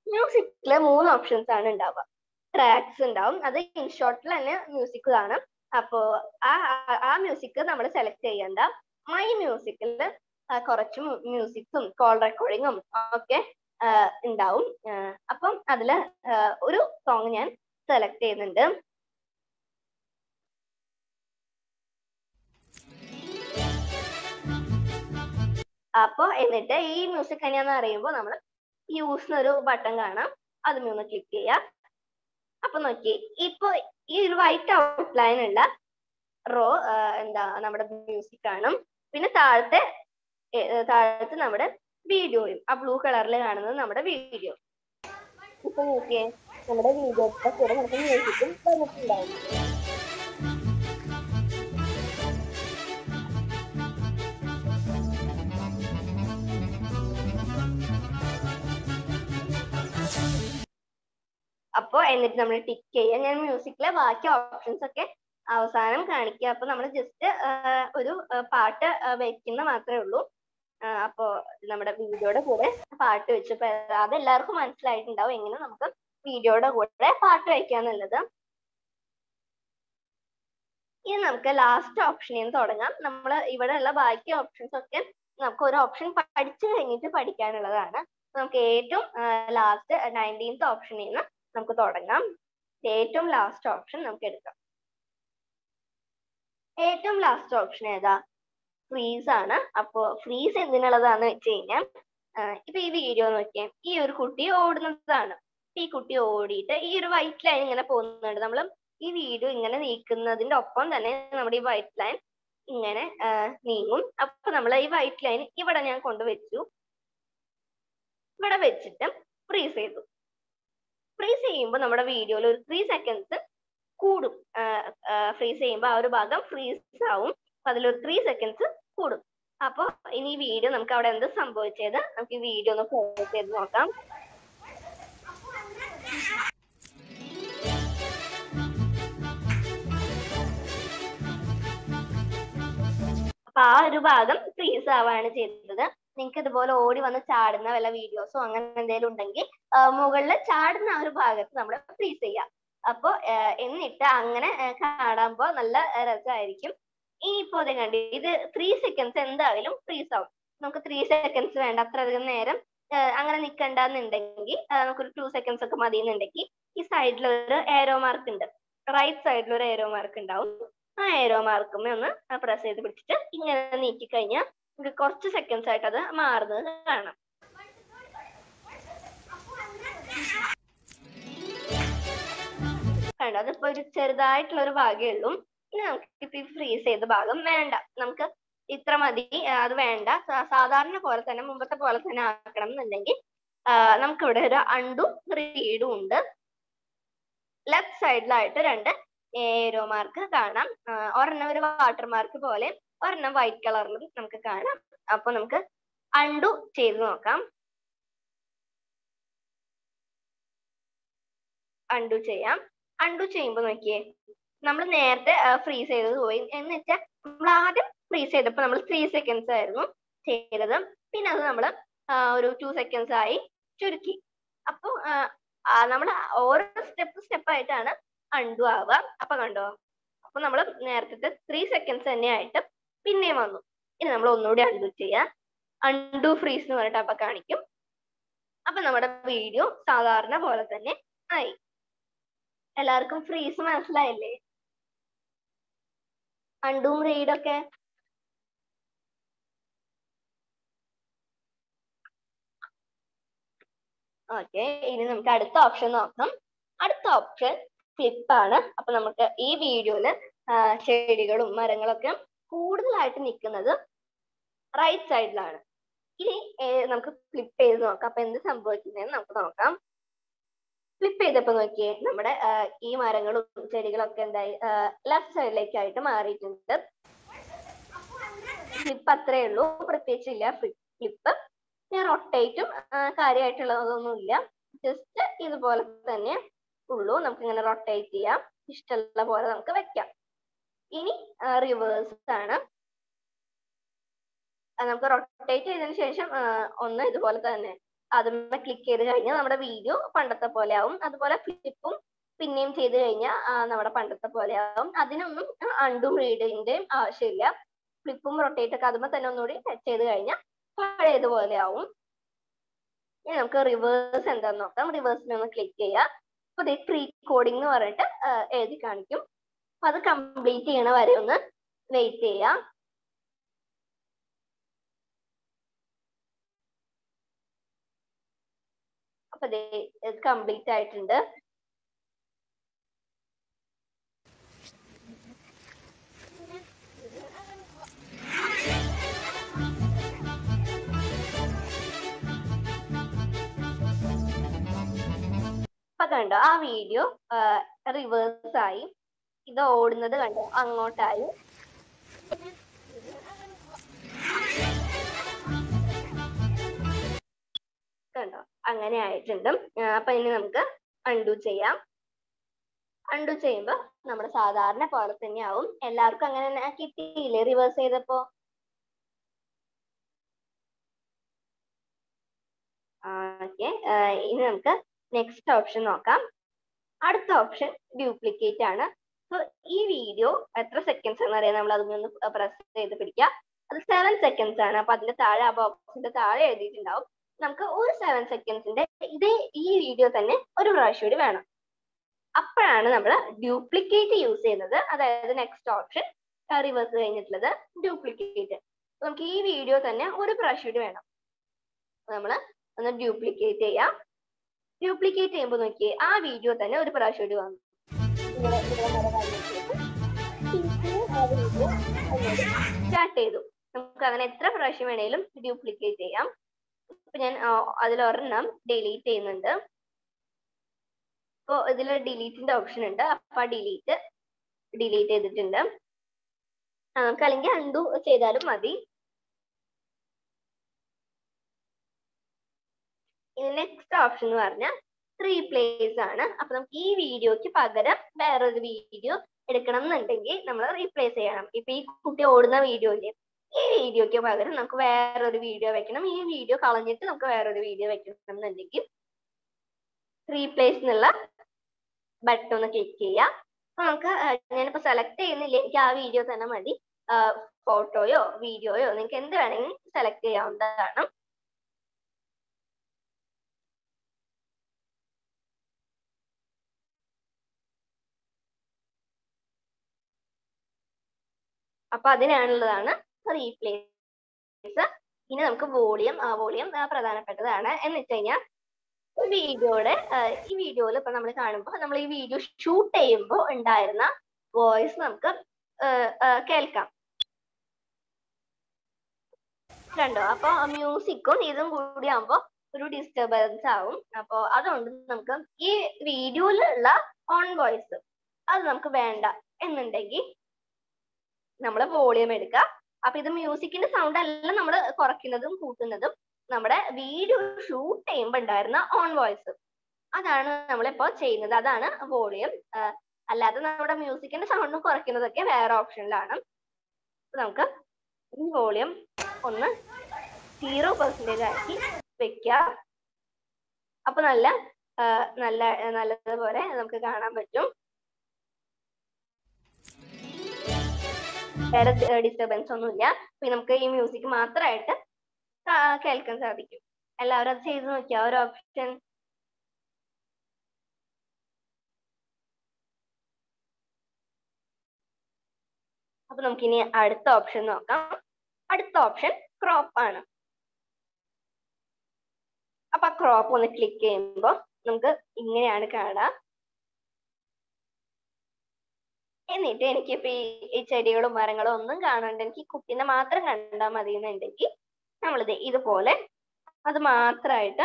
D: മ്യൂസിക്കില് മൂന്ന് ഓപ്ഷൻസ് ആണ് ഉണ്ടാവുക ട്രാക്സ് ഉണ്ടാവും അത് ഇൻഷോട്ടിൽ തന്നെ മ്യൂസിക് കാണാം അപ്പോ ആ ആ- ആ മ്യൂസിക് നമ്മൾ സെലക്ട് ചെയ്യണ്ട മൈ മ്യൂസിക്കിൽ കുറച്ച് മ്യൂസിക്സും കോൾ റെക്കോർഡിങ്ങും ഒക്കെ ആ, ഉണ്ടാവും ആ, അപ്പം അതില് ആ, ഒരു സോങ് ഞാൻ സെലക്ട് ചെയ്യുന്നുണ്ട് അപ്പൊ എന്നിട്ട് ഈ മ്യൂസിക് എങ്ങനെയാന്ന് അറിയുമ്പോൾ നമ്മൾ യൂസ് എന്നൊരു ബട്ടൺ കാണാം അതും ഒന്ന് ക്ലിക്ക് ചെയ്യാം അപ്പൊ നോക്കി ഇപ്പൊ ഈ ഒരു വൈറ്റ് ഔട്ട്ലൈൻ ഉള്ള റോ എന്താ നമ്മുടെ മ്യൂസിക് കാണും പിന്നെ താഴത്തെ ഏ, താഴത്ത് നമ്മുടെ വീഡിയോയും ആ ബ്ലൂ കളറിൽ കാണുന്നത് നമ്മുടെ വീഡിയോ ഇപ്പൊ നോക്കിയേ നമ്മുടെ വീഡിയോയുടെ കൂടെ നമുക്ക് മ്യൂസിക്കും വന്നിട്ടുണ്ടാവും അപ്പൊ എന്നിട്ട് നമ്മൾ ടിക്ക് ചെയ്യുക ഞാൻ മ്യൂസിക്കിലെ ബാക്കി ഓപ്ഷൻസ് ഒക്കെ അവസാനം കാണിക്കുക അപ്പൊ നമ്മൾ ജസ്റ്റ് ഒരു ആ, പാട്ട് ആ, വെക്കുന്ന മാത്രമേ ഉള്ളൂ ആ, അപ്പൊ നമ്മുടെ വീഡിയോയുടെ കൂടെ പാട്ട് വെച്ചപ്പോ അത് എല്ലാവർക്കും മനസ്സിലായിട്ടുണ്ടാവും എങ്ങനെ നമുക്ക് വീഡിയോയുടെ കൂടെ പാട്ട് വെക്കാന്നുള്ളത് ഇനി നമുക്ക് ലാസ്റ്റ് ഓപ്ഷനിൽ നിന്ന് തുടങ്ങാം നമ്മൾ ഇവിടെ ഉള്ള ബാക്കി ഓപ്ഷൻസ് ഒക്കെ നമുക്ക് ഒരു ഓപ്ഷൻ പഠിച്ചു കഴിഞ്ഞിട്ട് പഠിക്കാനുള്ളതാണ് നമുക്ക് ഏറ്റവും ലാസ്റ്റ് നയൻറ്റീൻത്ത് ഓപ്ഷനിൽ നിന്ന് നമുക്ക് തുടങ്ങാം ഏറ്റവും ലാസ്റ്റ് ഓപ്ഷൻ നമുക്ക് എടുക്കാം ഏറ്റവും ലാസ്റ്റ് ഓപ്ഷൻ ഏതാ ഫ്രീസ് ആണ് അപ്പോ ഫ്രീസ് എന്തിനുള്ളതാന്ന് വെച്ച് കഴിഞ്ഞാൽ ഇപ്പൊ ഈ വീഡിയോ നോക്കിയാൽ ഈ ഒരു കുട്ടി ഓടുന്നതാണ് ഈ കുട്ടി ഓടിയിട്ട് ഈ ഒരു വൈറ്റ് ലൈൻ ഇങ്ങനെ പോകുന്നുണ്ട് നമ്മൾ ഈ വീഡിയോ ഇങ്ങനെ നീക്കുന്നതിന്റെ ഒപ്പം തന്നെ നമ്മുടെ ഈ വൈറ്റ് ലൈൻ ഇങ്ങനെ ആ, നീങ്ങും അപ്പൊ നമ്മൾ ഈ വൈറ്റ് ലൈൻ ഇവിടെ ഞാൻ കൊണ്ടുവച്ചു ഇവിടെ വെച്ചിട്ട് ഫ്രീസ് ചെയ്തു ഫ്രീസ് ചെയ്യുമ്പോൾ നമ്മുടെ വീഡിയോയിൽ ഒരു ത്രീ സെക്കൻഡ്സ് കൂടും ഫ്രീസ് ചെയ്യുമ്പോൾ ആ ഒരു ഭാഗം ഫ്രീസ് ആവും അപ്പൊ അതിലൊരു ത്രീ സെക്കൻഡ്സ് കൂടും അപ്പൊ ഇനി ഈ വീഡിയോ നമുക്ക് അവിടെ എന്ത് സംഭവിച്ചത് നമുക്ക് ഈ വീഡിയോ ഒന്ന് ഫോളോ ചെയ്ത് നോക്കാം അപ്പൊ ആ ഒരു ഭാഗം ഫ്രീസ് ആവാണ് ചെയ്തത് നിങ്ങൾക്ക് ഇതുപോലെ ഓടി വന്ന് ചാടുന്ന വല്ല വീഡിയോസോ അങ്ങനെ എന്തെങ്കിലും ഉണ്ടെങ്കിൽ മുകളിൽ ചാടുന്ന ആ ഒരു ഭാഗത്ത് നമ്മൾ ഫ്രീസ് ചെയ്യാം അപ്പൊ ആഹ് എന്നിട്ട് അങ്ങനെ ആഹ് കാണുമ്പോ നല്ല രസമായിരിക്കും ഈ ഇപ്പൊ ഇത് കണ്ടി ഇത് ത്രീ സെക്കൻഡ്സ് എന്തായാലും ഫ്രീസ് ആവും നമുക്ക് ത്രീ സെക്കൻഡ്സ് വേണ്ട അത്രയധികം നേരം ആഹ് അങ്ങനെ നിൽക്കണ്ടെന്നുണ്ടെങ്കിൽ നമുക്കൊരു ടു സെക്കൻഡ്സ് ഒക്കെ മതി എന്നുണ്ടെങ്കിൽ ഈ സൈഡിൽ ഒരു ഏരോ മാർക്ക് ഉണ്ട് റൈറ്റ് സൈഡിൽ ഒരു ഏരോ മാർക്ക് ഉണ്ടാവും ആ ഏരോ മാർക്കുമേ ഒന്ന് പ്രസ് ചെയ്ത് പിടിച്ചിട്ട് ഇങ്ങനെ നീക്കി കഴിഞ്ഞാൽ നമുക്ക് കുറച്ച് സെക്കൻഡ്സ് ആയിട്ട് അത് മാറുന്നത് കാണാം കണ്ടോ അതിപ്പോ ഒരു ചെറുതായിട്ടുള്ള ഒരു ഭാഗമേ ഉള്ളൂ ഇനി നമുക്ക് ഇപ്പൊ ഈ ഫ്രീസ് ചെയ്ത ഭാഗം വേണ്ട നമുക്ക് ഇത്ര മതി ആ, അത് വേണ്ട സാ- സാധാരണ പോലെ തന്നെ മുമ്പത്തെ പോലെ തന്നെ ആക്കണം എന്നുണ്ടെങ്കിൽ നമുക്ക് ഇവിടെ ഒരു അണ്ടും റീഡും ഉണ്ട് ലെഫ്റ്റ് സൈഡിലായിട്ട് രണ്ട് ഏരോ മാർക്ക് കാണാം ആ, ഒരെണ്ണം ഒരു വാട്ടർ മാർക്ക് പോലെ ഒരെണ്ണം വൈറ്റ് കളറിലും നമുക്ക് കാണാം അപ്പൊ നമുക്ക് അണ്ടു ചെയ്ത് നോക്കാം അണ്ടു ചെയ്യാം അണ്ടു ചെയ്യുമ്പോൾ നോക്കിയേ നമ്മൾ നേരത്തെ ഫ്രീസ് ചെയ്തത് പോയി എന്ന് വെച്ചാൽ നമ്മൾ ആദ്യം ഫ്രീസ് ചെയ്തപ്പോൾ നമ്മൾ ത്രീ സെക്കൻഡ്സ് ആയിരുന്നു ചെയ്തത് പിന്നെ അത് നമ്മൾ ഒരു ടു സെക്കൻഡ്സ് ആയി ചുരുക്കി അപ്പോൾ നമ്മൾ ഓരോ സ്റ്റെപ്പ് സ്റ്റെപ്പ് ആയിട്ടാണ് അണ്ടു ആവുക അപ്പൊ കണ്ടോ അപ്പൊ നമ്മൾ നേരത്തെ ത്രീ സെക്കൻഡ്സ് തന്നെ ആയിട്ട് പിന്നെയും വന്നു ഇനി നമ്മൾ ഒന്നുകൂടി അണ്ടു ചെയ്യാം അണ്ടു ഫ്രീസ് എന്ന് പറഞ്ഞിട്ട് അപ്പൊ കാണിക്കും അപ്പൊ നമ്മുടെ വീഡിയോ സാധാരണ പോലെ തന്നെ ആയി എല്ലാവർക്കും ഫ്രീസ് മനസ്സിലായില്ലേ അണ്ടും റീഡൊക്കെ ഓക്കെ ഇനി നമുക്ക് അടുത്ത ഓപ്ഷൻ നോക്കാം അടുത്ത ഓപ്ഷൻ ഫ്ലിപ്പ് ആണ് അപ്പൊ നമുക്ക് ഈ വീഡിയോയില് ചെടികളും മരങ്ങളൊക്കെ കൂടുതലായിട്ട് നിൽക്കുന്നത് റൈറ്റ് സൈഡിലാണ് ഇനി ഏർ നമുക്ക് ഫ്ലിപ്പ് ചെയ്ത് നോക്കാം അപ്പൊ എന്ത് സംഭവിക്കുന്നതെന്ന് നമുക്ക് നോക്കാം ഫ്ലിപ്പ് ചെയ്തപ്പോ നോക്കിയേ നമ്മുടെ ആ, ഈ മരങ്ങളും ചെടികളും ഒക്കെ എന്തായി ലെഫ്റ്റ് സൈഡിലേക്കായിട്ട് മാറിയിട്ടുണ്ട് ഫ്ലിപ്പ് അത്രേ ഉള്ളൂ പ്രത്യേകിച്ചില്ല ഫ്ലിപ്പ് ഞാൻ റൊട്ടേറ്റും കാര്യമായിട്ടുള്ളതൊന്നുമില്ല ജസ്റ്റ് ഇതുപോലെ തന്നെ ഉള്ളൂ നമുക്ക് ഇങ്ങനെ റൊട്ടേറ്റ് ചെയ്യാം ഇഷ്ടമുള്ള പോലെ നമുക്ക് വെക്കാം ഇനി റിവേഴ്സ് ആണ് ആ, നമുക്ക് റൊട്ടേറ്റ് ചെയ്തതിന് ശേഷം ആ, ഒന്ന് ഇതുപോലെ തന്നെ അതുമ്മെ ക്ലിക്ക് ചെയ്ത് കഴിഞ്ഞാൽ നമ്മുടെ വീഡിയോ പണ്ടത്തെ പോലെ ആവും അതുപോലെ ഫ്ലിപ്പും പിന്നെയും ചെയ്ത് കഴിഞ്ഞാൽ നമ്മുടെ പണ്ടത്തെ പോലെ ആവും അതിനൊന്നും അണ്ടും റീഡിന്റെയും ആവശ്യമില്ല ഫ്ലിപ്പും റൊട്ടേറ്റ് ഒക്കെ അതുമ്പോൾ തന്നെ ഒന്നുകൂടി ടച്ച് ചെയ്ത് കഴിഞ്ഞാൽ പഴയതുപോലെ ആവും ഇനി നമുക്ക് റിവേഴ്സ് എന്താന്ന് നോക്കാം റിവേഴ്സിൽ ഒന്ന് ക്ലിക്ക് ചെയ്യുക അപ്പൊ ഇത് പ്രീ കോഡിംഗ് എന്ന് പറഞ്ഞിട്ട് എഴുതി കാണിക്കും അപ്പൊ അത് കംപ്ലീറ്റ് ചെയ്യണ വരെ ഒന്ന് വെയിറ്റ് ചെയ്യാം അപ്പൊ ഇത് കംപ്ലീറ്റ് ആയിട്ടുണ്ട് ഇപ്പൊ കണ്ടോ ആ വീഡിയോ റിവേഴ്സ് ആയി ഇത് ഓടുന്നത് കണ്ടോ അങ്ങോട്ടായി കണ്ടോ അങ്ങനെ ആയിട്ടുണ്ട് അപ്പൊ ഇനി നമുക്ക് അൺഡു ചെയ്യാം അൺഡു ചെയ്യുമ്പോ നമ്മുടെ സാധാരണ പോലെ തന്നെ ആവും എല്ലാവർക്കും അങ്ങനെ തന്നെ കിട്ടിയില്ലേ റിവേഴ്സ് ചെയ്തപ്പോ ഓക്കെ ഇനി നമുക്ക് നെക്സ്റ്റ് ഓപ്ഷൻ നോക്കാം അടുത്ത ഓപ്ഷൻ ഡ്യൂപ്ലിക്കേറ്റ് ആണ് സോ ഈ വീഡിയോ എത്ര സെക്കൻഡ്സ് എന്ന് അറിയാം നമ്മൾ അതിൽ നിന്ന് പ്രസ് ചെയ്ത് പിടിക്കുക അത് സെവൻ സെക്കൻഡ്സ് ആണ് അപ്പൊ അതിന്റെ താഴെ ആ ബോക്സിന്റെ താഴെ എഴുതിയിട്ടുണ്ടാവും നമുക്ക് ഒരു സെവൻ സെക്കൻഡ്സിന്റെ ഇതേ ഈ വീഡിയോ തന്നെ ഒരു പ്രാവശ്യം കൂടി വേണം അപ്പോഴാണ് നമ്മൾ ഡ്യൂപ്ലിക്കേറ്റ് യൂസ് ചെയ്യുന്നത് അതായത് നെക്സ്റ്റ് ഓപ്ഷൻ റിവേഴ്സ് കഴിഞ്ഞിട്ടുള്ളത് ഡ്യൂപ്ലിക്കേറ്റ് നമുക്ക് ഈ വീഡിയോ തന്നെ ഒരു പ്രാവശ്യം കൂടി വേണം നമ്മൾ ഒന്ന് ഡ്യൂപ്ലിക്കേറ്റ് ചെയ്യാം ഡ്യൂപ്ലിക്കേറ്റ് ചെയ്യുമ്പോൾ നോക്കിയേ ആ വീഡിയോ തന്നെ ഒരു പ്രാവശ്യം കൂടി വന്നു സ്റ്റാർട്ട് ചെയ്തു നമുക്ക് അങ്ങനെ എത്ര പ്രാവശ്യം വേണേലും ഡ്യൂപ്ലിക്കേറ്റ് ചെയ്യാം അപ്പൊ ഞാൻ അതിലൊരെണ്ണം ഡിലീറ്റ് ചെയ്യുന്നുണ്ട് അപ്പോ ഇതിൽ ഡിലീറ്റിന്റെ ഓപ്ഷൻ ഉണ്ട് അപ്പൊ ആ ഡിലീറ്റ് ഡിലീറ്റ് ചെയ്തിട്ടുണ്ട് നമുക്ക് അല്ലെങ്കിൽ അൺഡു ചെയ്താലും മതി നെക്സ്റ്റ് ഓപ്ഷൻ എന്ന് പറഞ്ഞാൽ റീപ്ലേസ് ആണ് അപ്പൊ നമുക്ക് ഈ വീഡിയോക്ക് പകരം വേറൊരു വീഡിയോ എടുക്കണം എന്നുണ്ടെങ്കിൽ നമ്മൾ റീപ്ലേസ് ചെയ്യണം ഇപ്പൊ ഈ കുട്ടി ഓടുന്ന വീഡിയോയില് ഈ വീഡിയോക്ക് പകരം നമുക്ക് വേറൊരു വീഡിയോ വെക്കണം ഈ വീഡിയോ കളഞ്ഞിട്ട് നമുക്ക് വേറൊരു വീഡിയോ വെക്കണം എന്നുണ്ടെങ്കിൽ റീപ്ലേസ് എന്നുള്ള ബട്ടൺ ഒന്ന് ക്ലിക്ക് ചെയ്യാം അപ്പൊ നമുക്ക് ഞാനിപ്പോ സെലക്ട് ചെയ്യുന്നില്ല എനിക്ക് ആ വീഡിയോ തന്നെ മതി ഫോട്ടോയോ വീഡിയോയോ നിങ്ങൾക്ക് എന്ത് വേണമെങ്കിലും സെലക്ട് ചെയ്യാവുന്നതാണ് അപ്പൊ അതിനാണുള്ളതാണ് റീപ്ലേസ് ഇനി നമുക്ക് വോളിയം ആ വോളിയം പ്രധാനപ്പെട്ടതാണ് എന്ന് വെച്ച് കഴിഞ്ഞാൽ വീഡിയോയുടെ ഈ വീഡിയോയിൽ ഇപ്പൊ നമ്മൾ കാണുമ്പോൾ നമ്മൾ ഈ വീഡിയോ ഷൂട്ട് ചെയ്യുമ്പോൾ ഉണ്ടായിരുന്ന വോയിസ് നമുക്ക് കേൾക്കാം കണ്ടോ അപ്പൊ മ്യൂസിക്കും ഇതും കൂടി ആകുമ്പോ ഒരു ഡിസ്റ്റർബൻസ് ആവും അപ്പൊ അതുകൊണ്ട് നമുക്ക് ഈ വീഡിയോയിലുള്ള ഓൺ വോയിസ് അത് നമുക്ക് വേണ്ട എന്നുണ്ടെങ്കിൽ നമ്മൾ വോളിയം എടുക്കുക അപ്പൊ ഇത് മ്യൂസിക്കിന്റെ സൗണ്ട് അല്ല നമ്മൾ കുറയ്ക്കുന്നതും കൂട്ടുന്നതും നമ്മുടെ വീഡിയോ ഷൂട്ട് ചെയ്യുമ്പോൾ ഉണ്ടായിരുന്ന ഓൺ വോയിസ് അതാണ് നമ്മളിപ്പോ ചെയ്യുന്നത് അതാണ് വോളിയം അല്ലാതെ നമ്മുടെ മ്യൂസിക്കിന്റെ സൗണ്ട് കുറയ്ക്കുന്നതൊക്കെ വേറെ ഓപ്ഷനിലാണ് നമുക്ക് ഈ വോളിയം ഒന്ന് സീറോ പെർസെന്റേജ് ആക്കി വെക്കുക അപ്പൊ നല്ല നല്ല നല്ലതുപോലെ നമുക്ക് കാണാൻ പറ്റും വേറെ ഡിസ്റ്റർബൻസ് ഒന്നുമില്ല പിന്നെ നമുക്ക് ഈ മ്യൂസിക് മാത്രമായിട്ട് കേൾക്കാൻ സാധിക്കും എല്ലാവരും അത് ചെയ്ത് നോക്കിയ ഒരു ഓപ്ഷൻ അപ്പൊ നമുക്കിനി അടുത്ത ഓപ്ഷൻ നോക്കാം അടുത്ത ഓപ്ഷൻ ക്രോപ്പ് ആണ് അപ്പൊ ആ ക്രോപ്പ് ഒന്ന് ക്ലിക്ക് ചെയ്യുമ്പോൾ നമുക്ക് ഇങ്ങനെയാണ് കാണാം എന്നിട്ട് എനിക്ക് ഇപ്പൊ ഈ ചെടികളും മരങ്ങളും ഒന്നും കാണാണ്ട് എനിക്ക് കുട്ടീനെ മാത്രം കണ്ടാൽ മതി എന്നുണ്ടെങ്കിൽ നമ്മളിത് ഇതുപോലെ അത് മാത്രമായിട്ട്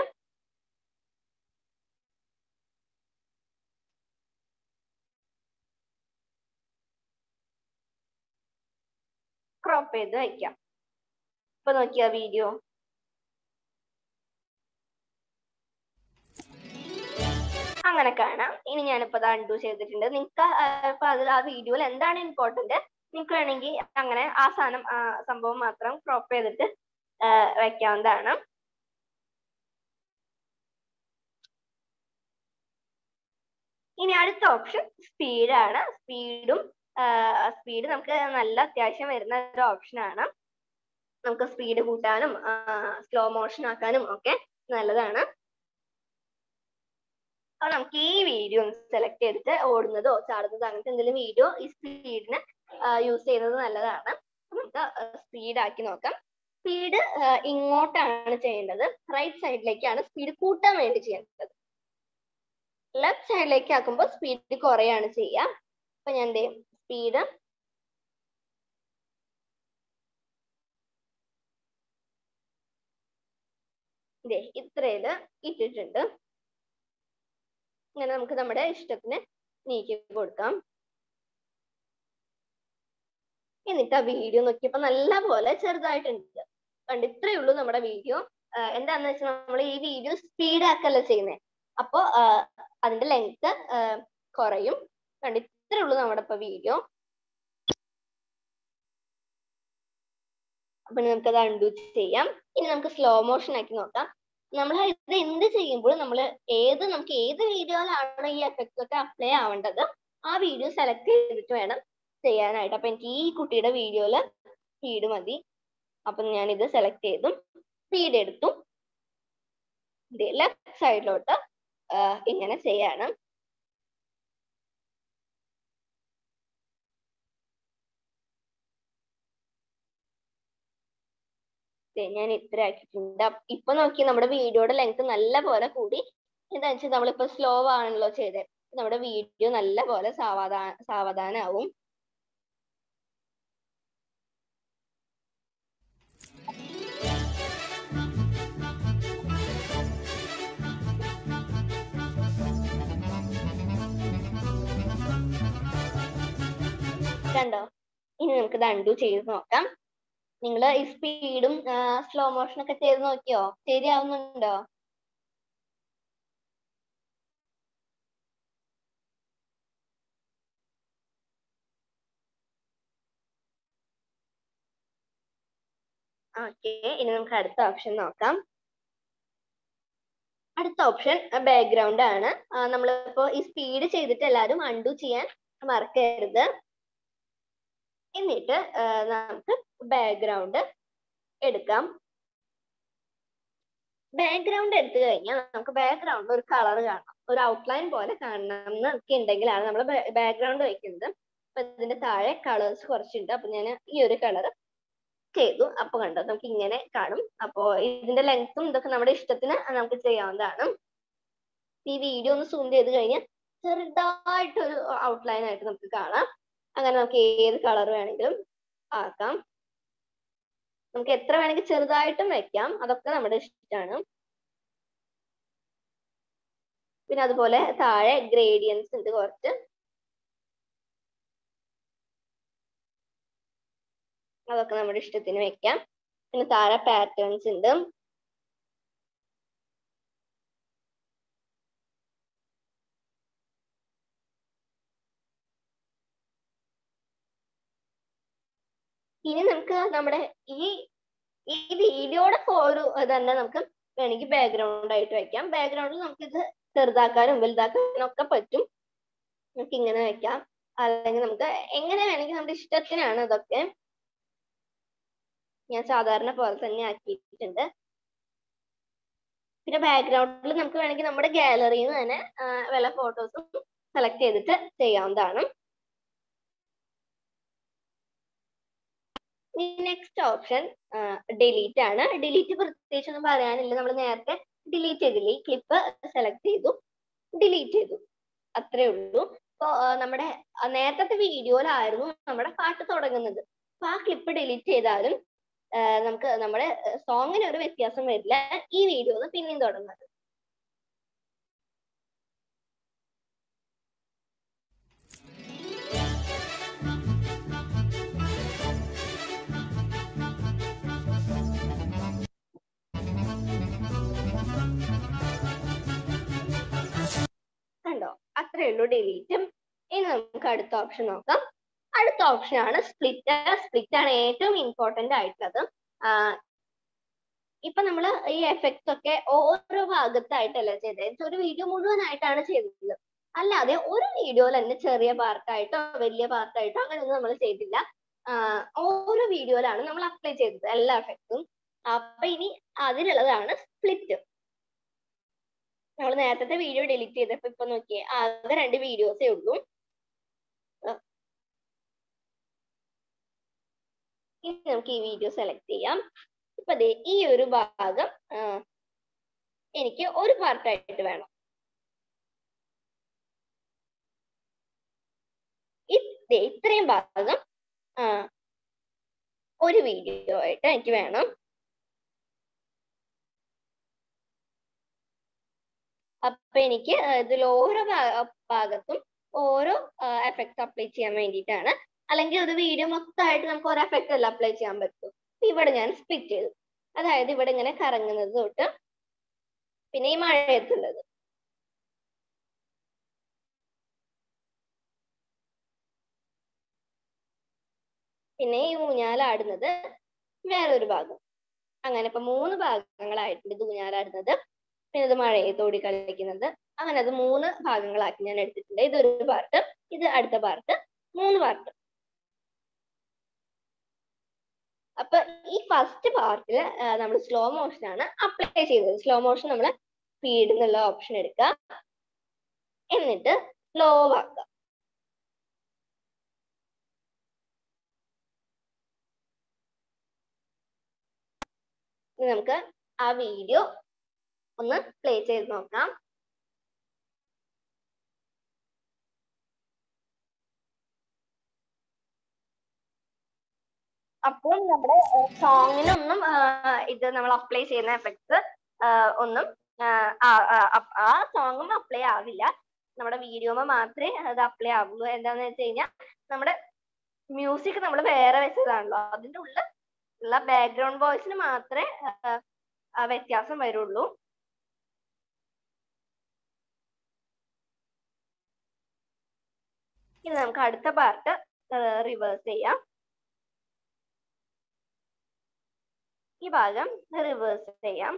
D: ക്രോപ്പ് ചെയ്ത് വെക്കാം ഇപ്പൊ നോക്കിയ വീഡിയോ അങ്ങനെ കാണാം ഇനി ഞാനിപ്പോ അത് അൺഡു ചെയ്തിട്ടുണ്ട് നിങ്ങൾക്ക് ഇപ്പൊ അതിൽ ആ വീഡിയോയിൽ എന്താണ് ഇമ്പോർട്ടന്റ് നിങ്ങൾക്ക് വേണമെങ്കിൽ അങ്ങനെ ആ സാധനം ആ സംഭവം മാത്രം ക്രോപ്പ് ചെയ്തിട്ട് വെക്കാവുന്നതാണ് ഇനി ആ അടുത്ത ഓപ്ഷൻ സ്പീഡാണ് സ്പീഡും സ്പീഡ് നമുക്ക് നല്ല അത്യാവശ്യം വരുന്ന ഒരു ഓപ്ഷനാണ് നമുക്ക് സ്പീഡ് കൂട്ടാനും സ്ലോ മോഷൻ ആക്കാനും ഒക്കെ നല്ലതാണ് അപ്പൊ നമുക്ക് ഈ വീഡിയോ ഒന്ന് സെലക്ട് ചെയ്തിട്ട് ഓടുന്നതോ ചാടുന്നതോ അങ്ങനത്തെ എന്തെങ്കിലും വീഡിയോ ഈ സ്പീഡിന് യൂസ് ചെയ്യുന്നത് നല്ലതാണ് നമുക്ക് സ്പീഡ് ആക്കി നോക്കാം സ്പീഡ് ഇങ്ങോട്ടാണ് ചെയ്യേണ്ടത് റൈറ്റ് സൈഡിലേക്കാണ് സ്പീഡ് കൂട്ടാൻ വേണ്ടി ചെയ്യേണ്ടത് ലെഫ്റ്റ് സൈഡിലേക്ക് ആക്കുമ്പോൾ സ്പീഡ് കുറയാണ് ചെയ്യുക അപ്പൊ ഞാൻ എന്ത് ചെയ്യും സ്പീഡ് ഇതേ ഇത്രയില് ഇട്ടിട്ടുണ്ട് ഇങ്ങനെ നമുക്ക് നമ്മുടെ ഇഷ്ടത്തിന് നീക്കി കൊടുക്കാം എന്നിട്ട് ആ വീഡിയോ നോക്കിയപ്പോ നല്ല പോലെ ചെറുതായിട്ടുണ്ട് കണ്ട് ഇത്രയേ ഉള്ളൂ നമ്മുടെ വീഡിയോ എന്താന്ന് വെച്ചാൽ നമ്മൾ ഈ വീഡിയോ സ്പീഡ് ആക്കല്ല ചെയ്യുന്നത് അപ്പോ അതിന്റെ ലെങ്ത് കുറയും കണ്ട് ഇത്രയേ ഉള്ളൂ നമ്മുടെ ഇപ്പൊ വീഡിയോ അപ്പൊ നമുക്കത് അൺഡു ചെയ്യാം ഇനി നമുക്ക് സ്ലോ മോഷൻ ആക്കി നോക്കാം നമ്മൾ ഇത് എന്ത് ചെയ്യുമ്പോൾ നമ്മൾ ഏത് നമുക്ക് ഏത് വീഡിയോയിലാണ് ഈ എഫക്റ്റ് ഒക്കെ അപ്ലൈ ആവേണ്ടത് ആ വീഡിയോ സെലക്ട് ചെയ്തിട്ട് വേണം ചെയ്യാനായിട്ട് അപ്പൊ എനിക്ക് ഈ കുട്ടിയുടെ വീഡിയോയില് സ്പീഡ് മതി അപ്പൊ ഞാൻ ഇത് സെലക്ട് ചെയ്തു സ്പീഡ് എടുത്തു ലെഫ്റ്റ് സൈഡിലോട്ട് ഇങ്ങനെ ചെയ്യാണ് ഞാൻ ഇത്ര ആക്കിയിട്ടുണ്ട് ഇപ്പൊ നോക്കി നമ്മുടെ വീഡിയോയുടെ ലെങ്ത് നല്ല പോലെ കൂടി എന്താ വെച്ചാൽ നമ്മളിപ്പോ സ്ലോ ആണല്ലോ ചെയ്തത് നമ്മുടെ വീഡിയോ നല്ല പോലെ സാവധാന സാവധാനാവും കണ്ടോ ഇനി നമുക്ക് ഇത് അൺഡു ചെയ്ത് നോക്കാം നിങ്ങൾ ഈ സ്പീഡും സ്ലോ മോഷൻ ഒക്കെ ചെയ്ത് നോക്കിയോ ശരിയാവുന്നുണ്ടോ ഓക്കെ ഇനി നമുക്ക് അടുത്ത ഓപ്ഷൻ നോക്കാം അടുത്ത ഓപ്ഷൻ ബാക്ക്ഗ്രൗണ്ട് ആണ് നമ്മളിപ്പോ ഈ സ്പീഡ് ചെയ്തിട്ട് എല്ലാവരും അൺഡു ചെയ്യാൻ മറക്കരുത് എന്നിട്ട് നമുക്ക് ബാക്ക്ഗ്രൗണ്ട് എടുക്കാം ബാക്ക്ഗ്രൗണ്ട് എടുത്തു കഴിഞ്ഞാൽ നമുക്ക് ബാക്ക്ഗ്രൗണ്ടിൽ ഒരു കളർ കാണാം ഒരു ഔട്ട്ലൈൻ പോലെ കാണണം എന്നൊക്കെ ഉണ്ടെങ്കിലാണ് നമ്മൾ ബാക്ക്ഗ്രൗണ്ട് വയ്ക്കുന്നത് അപ്പൊ ഇതിന്റെ താഴെ കളേഴ്സ് കുറച്ചുണ്ട് അപ്പൊ ഞാൻ ഈ ഒരു കളർ ചെയ്തു അപ്പൊ കണ്ടോ നമുക്ക് ഇങ്ങനെ കാണും അപ്പോ ഇതിന്റെ ലെങ്ത്തും ഇതൊക്കെ നമ്മുടെ ഇഷ്ടത്തിന് നമുക്ക് ചെയ്യാവുന്നതാണ് ഈ വീഡിയോ ഒന്ന് സൂം ചെയ്ത് കഴിഞ്ഞാൽ ചെറുതായിട്ടൊരു ഔട്ട്ലൈൻ ആയിട്ട് നമുക്ക് കാണാം അങ്ങനെ നമുക്ക് ഏത് കളർ വേണമെങ്കിലും ആക്കാം നമുക്ക് എത്ര വേണമെങ്കിൽ ചെറുതായിട്ടും വെക്കാം അതൊക്കെ നമ്മുടെ ഇഷ്ടമാണ് പിന്നെ അതുപോലെ താഴെ ഗ്രേഡിയൻസ് ഉണ്ട് കുറച്ച് അതൊക്കെ നമ്മുടെ ഇഷ്ടത്തിന് വെക്കാം പിന്നെ താഴെ പാറ്റേൺസ് ഉണ്ട് ഇനി നമുക്ക് നമ്മുടെ ഈ ഈ വീഡിയോയുടെ ഒരു തന്നെ നമുക്ക് വേണമെങ്കിൽ ബാക്ക്ഗ്രൗണ്ട് ആയിട്ട് വെക്കാം ബാക്ക്ഗ്രൗണ്ടിൽ നമുക്ക് ഇത് ചെറുതാക്കാനും വലുതാക്കാനും ഒക്കെ പറ്റും നമുക്ക് ഇങ്ങനെ വെക്കാം അല്ലെങ്കിൽ നമുക്ക് എങ്ങനെ വേണമെങ്കിൽ നമ്മുടെ ഇഷ്ടത്തിനാണ് ഇതൊക്കെ ഞാൻ സാധാരണ പോലെ തന്നെ ആക്കിയിട്ടുണ്ട് പിന്നെ ബാക്ക്ഗ്രൗണ്ടിൽ നമുക്ക് വേണമെങ്കിൽ നമ്മുടെ ഗാലറിയിൽ നിന്ന് തന്നെ വല്ല ഫോട്ടോസും സെലക്ട് ചെയ്തിട്ട് ചെയ്യാവുന്നതാണ് നെക്സ്റ്റ് ഓപ്ഷൻ ഡിലീറ്റ് ആണ് ഡിലീറ്റ് പ്രത്യേകിച്ച് ഒന്നും പറയാനില്ല നമ്മൾ നേരത്തെ ഡിലീറ്റ് ചെയ്തില്ലേ ഈ ക്ലിപ്പ് സെലക്ട് ചെയ്തു ഡിലീറ്റ് ചെയ്തു അത്രേ ഉള്ളൂ ഇപ്പൊ നമ്മുടെ നേരത്തെ വീഡിയോയിലായിരുന്നു നമ്മുടെ പാട്ട് തുടങ്ങുന്നത് അപ്പൊ ആ ക്ലിപ്പ് ഡിലീറ്റ് ചെയ്താലും നമുക്ക് നമ്മുടെ സോങ്ങിന് ഒരു വ്യത്യാസം വരില്ല ഈ വീഡിയോ പിന്നെയും തുടങ്ങുന്നത് കണ്ടോ അത്രേ ഉള്ളൂ ഡിലീറ്റും ഇനി നമുക്ക് അടുത്ത ഓപ്ഷൻ നോക്കാം അടുത്ത ഓപ്ഷൻ ആണ് സ്പ്ലിറ്റ് സ്പ്ലിറ്റ് ആണ് ഏറ്റവും ഇമ്പോർട്ടന്റ് ആയിട്ടുള്ളത് ഇപ്പൊ നമ്മൾ ഈ എഫക്ട്സ് ഒക്കെ ഓരോ ഭാഗത്തായിട്ടല്ല ചെയ്തത് ഒരു വീഡിയോ മുഴുവനായിട്ടാണ് ചെയ്തത് അല്ലാതെ ഒരു വീഡിയോയിൽ തന്നെ ചെറിയ പാർട്ടായിട്ടോ വലിയ പാർട്ടായിട്ടോ അങ്ങനെയൊന്നും നമ്മൾ ചെയ്തില്ല ആഹ് ഓരോ വീഡിയോയിലാണ് നമ്മൾ അപ്ലൈ ചെയ്തത് എല്ലാ എഫക്റ്റും അപ്പൊ ഇനി അതിനുള്ളതാണ് സ്പ്ലിറ്റ് നമ്മൾ നേരത്തെ വീഡിയോ ഡിലീറ്റ് ചെയ്തപ്പോ ഇപ്പൊ നോക്കിയേ ആകെ രണ്ട് വീഡിയോസേ ഉള്ളൂ അഹ് ഇനി നമുക്ക് ഈ വീഡിയോ സെലക്ട് ചെയ്യാം ഇപ്പൊ ദേ ഈ ഒരു ഭാഗം ആഹ് എനിക്ക് ഒരു പാർട്ടായിട്ട് വേണം ഇത് ദേ ഇത്രയും ഭാഗം ആഹ് ഒരു വീഡിയോ ആയിട്ട് എനിക്ക് വേണം അപ്പൊ എനിക്ക് ഇതിൽ ഓരോ ഭാ- ഭാഗത്തും ഓരോ എഫക്ട്സ് അപ്ലൈ ചെയ്യാൻ വേണ്ടിയിട്ടാണ് അല്ലെങ്കിൽ ഒരു വീഡിയോ മൊത്തമായിട്ട് നമുക്ക് ഒരു എഫക്റ്റ് അല്ല അപ്ലൈ ചെയ്യാൻ പറ്റും ഇപ്പൊ ഇവിടെ ഞാൻ സ്പ്ലിറ്റ് ചെയ്തു അതായത് ഇവിടെ ഇങ്ങനെ കറങ്ങുന്നത് തൊട്ട് പിന്നെ ഈ മഴയത്തുള്ളത് പിന്നെ ഈ ഊഞ്ഞാലാടുന്നത് വേറൊരു ഭാഗം അങ്ങനെ ഇപ്പൊ മൂന്ന് ഭാഗങ്ങളായിട്ടുണ്ട് ഇത് ഊഞ്ഞാലാടുന്നത് പിന്നെ ഇത് മഴയത്തോടി കളിക്കുന്നത് അങ്ങനെ അത് മൂന്ന് ഭാഗങ്ങളാക്കി ഞാൻ എടുത്തിട്ടുണ്ട് ഇതൊരു പാർട്ട് ഇത് അടുത്ത പാർട്ട് മൂന്ന് പാർട്ട് അപ്പൊ ഈ ഫസ്റ്റ് പാർട്ടിൽ നമ്മൾ സ്ലോ മോഷൻ ആണ് അപ്ലൈ ചെയ്തത് സ്ലോ മോഷൻ നമ്മൾ സ്പീഡ് എന്നുള്ള ഓപ്ഷൻ എടുക്കുക എന്നിട്ട് സ്ലോ ആക്കുക ഇനി നമുക്ക് ആ വീഡിയോ ഒന്ന് പ്ലേ ചെയ്ത് നോക്കാം അപ്പോൾ നമ്മുടെ സോങ്ങിനൊന്നും ഇത് നമ്മൾ അപ്ലൈ ചെയ്യുന്ന എഫക്ട്സ് ഒന്നും ആഹ് ആ- ആ- അപ്- ആ സോങ്ങും അപ്ലൈ ആവില്ല നമ്മുടെ വീഡിയോമ മാത്രമേ അത് അപ്ലൈ ആവുള്ളൂ എന്താന്ന് വെച്ച് കഴിഞ്ഞാൽ നമ്മുടെ മ്യൂസിക് നമ്മൾ വേറെ വെച്ചതാണല്ലോ അതിന്റെ ഉള്ളിൽ ഉള്ള ബാക്ക്ഗ്രൗണ്ട് വോയിസിന് മാത്രമേ ആഹ് ആ വ്യത്യാസം വരുള്ളൂ ഇനി നമുക്ക് അടുത്ത പാർട്ട് റിവേഴ്സ് ചെയ്യാം ഈ ഭാഗം റിവേഴ്സ് ചെയ്യാം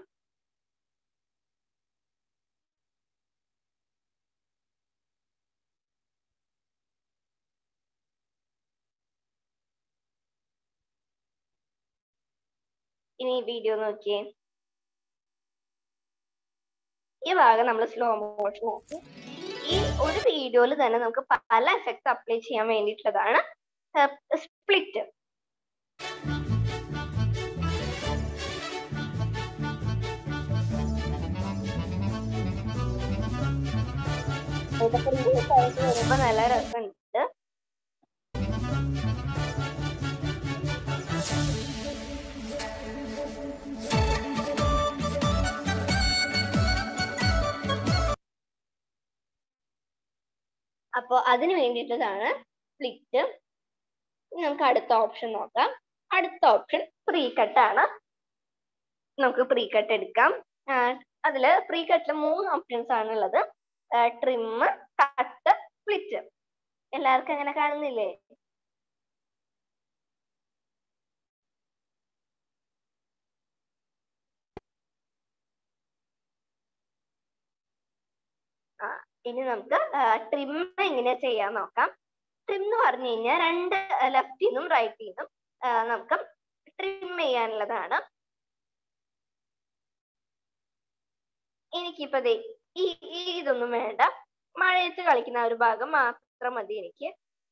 D: ഇനി ഈ വീഡിയോ നോക്കിയേ ഈ ഭാഗം നമ്മൾ സ്ലോ മോഷൻ ആക്കി ഈ ഒരു വീഡിയോയിൽ തന്നെ നമുക്ക് പല എഫക്ട്സ് അപ്ലൈ ചെയ്യാൻ വേണ്ടിയിട്ടുള്ളതാണ് സ്പ്ലിറ്റ് ഇതൊക്കെ reels ആയിട്ട് വരുമ്പോ നല്ല രസമുണ്ട് അപ്പൊ അതിന് വേണ്ടിയിട്ടതാണ് സ്പ്ലിറ്റ് നമുക്ക് അടുത്ത ഓപ്ഷൻ നോക്കാം അടുത്ത ഓപ്ഷൻ പ്രീ കട്ട് ആണ് നമുക്ക് പ്രീ കട്ട് എടുക്കാം ആഹ് അതില് പ്രീ കട്ടിൽ മൂന്ന് ഓപ്ഷൻസ് ആണ് ഉള്ളത് ട്രിം കട്ട് സ്പ്ലിറ്റ് എല്ലാവർക്കും അങ്ങനെ കാണുന്നില്ലേ ആ ഇനി നമുക്ക് ട്രിം എങ്ങനെ ചെയ്യാൻ നോക്കാം ട്രിം എന്ന് പറഞ്ഞു കഴിഞ്ഞാൽ രണ്ട് ലെഫ്റ്റിൽ നിന്നും റൈറ്റിൽ നിന്നും നമുക്ക് ട്രിം ചെയ്യാനുള്ളതാണ് എനിക്കിപ്പോ ദേ ഈ ഈ ഇതൊന്നും വേണ്ട മഴയത്ത് കളിക്കുന്ന ആ ഒരു ഭാഗം മാത്രം മതി എനിക്ക്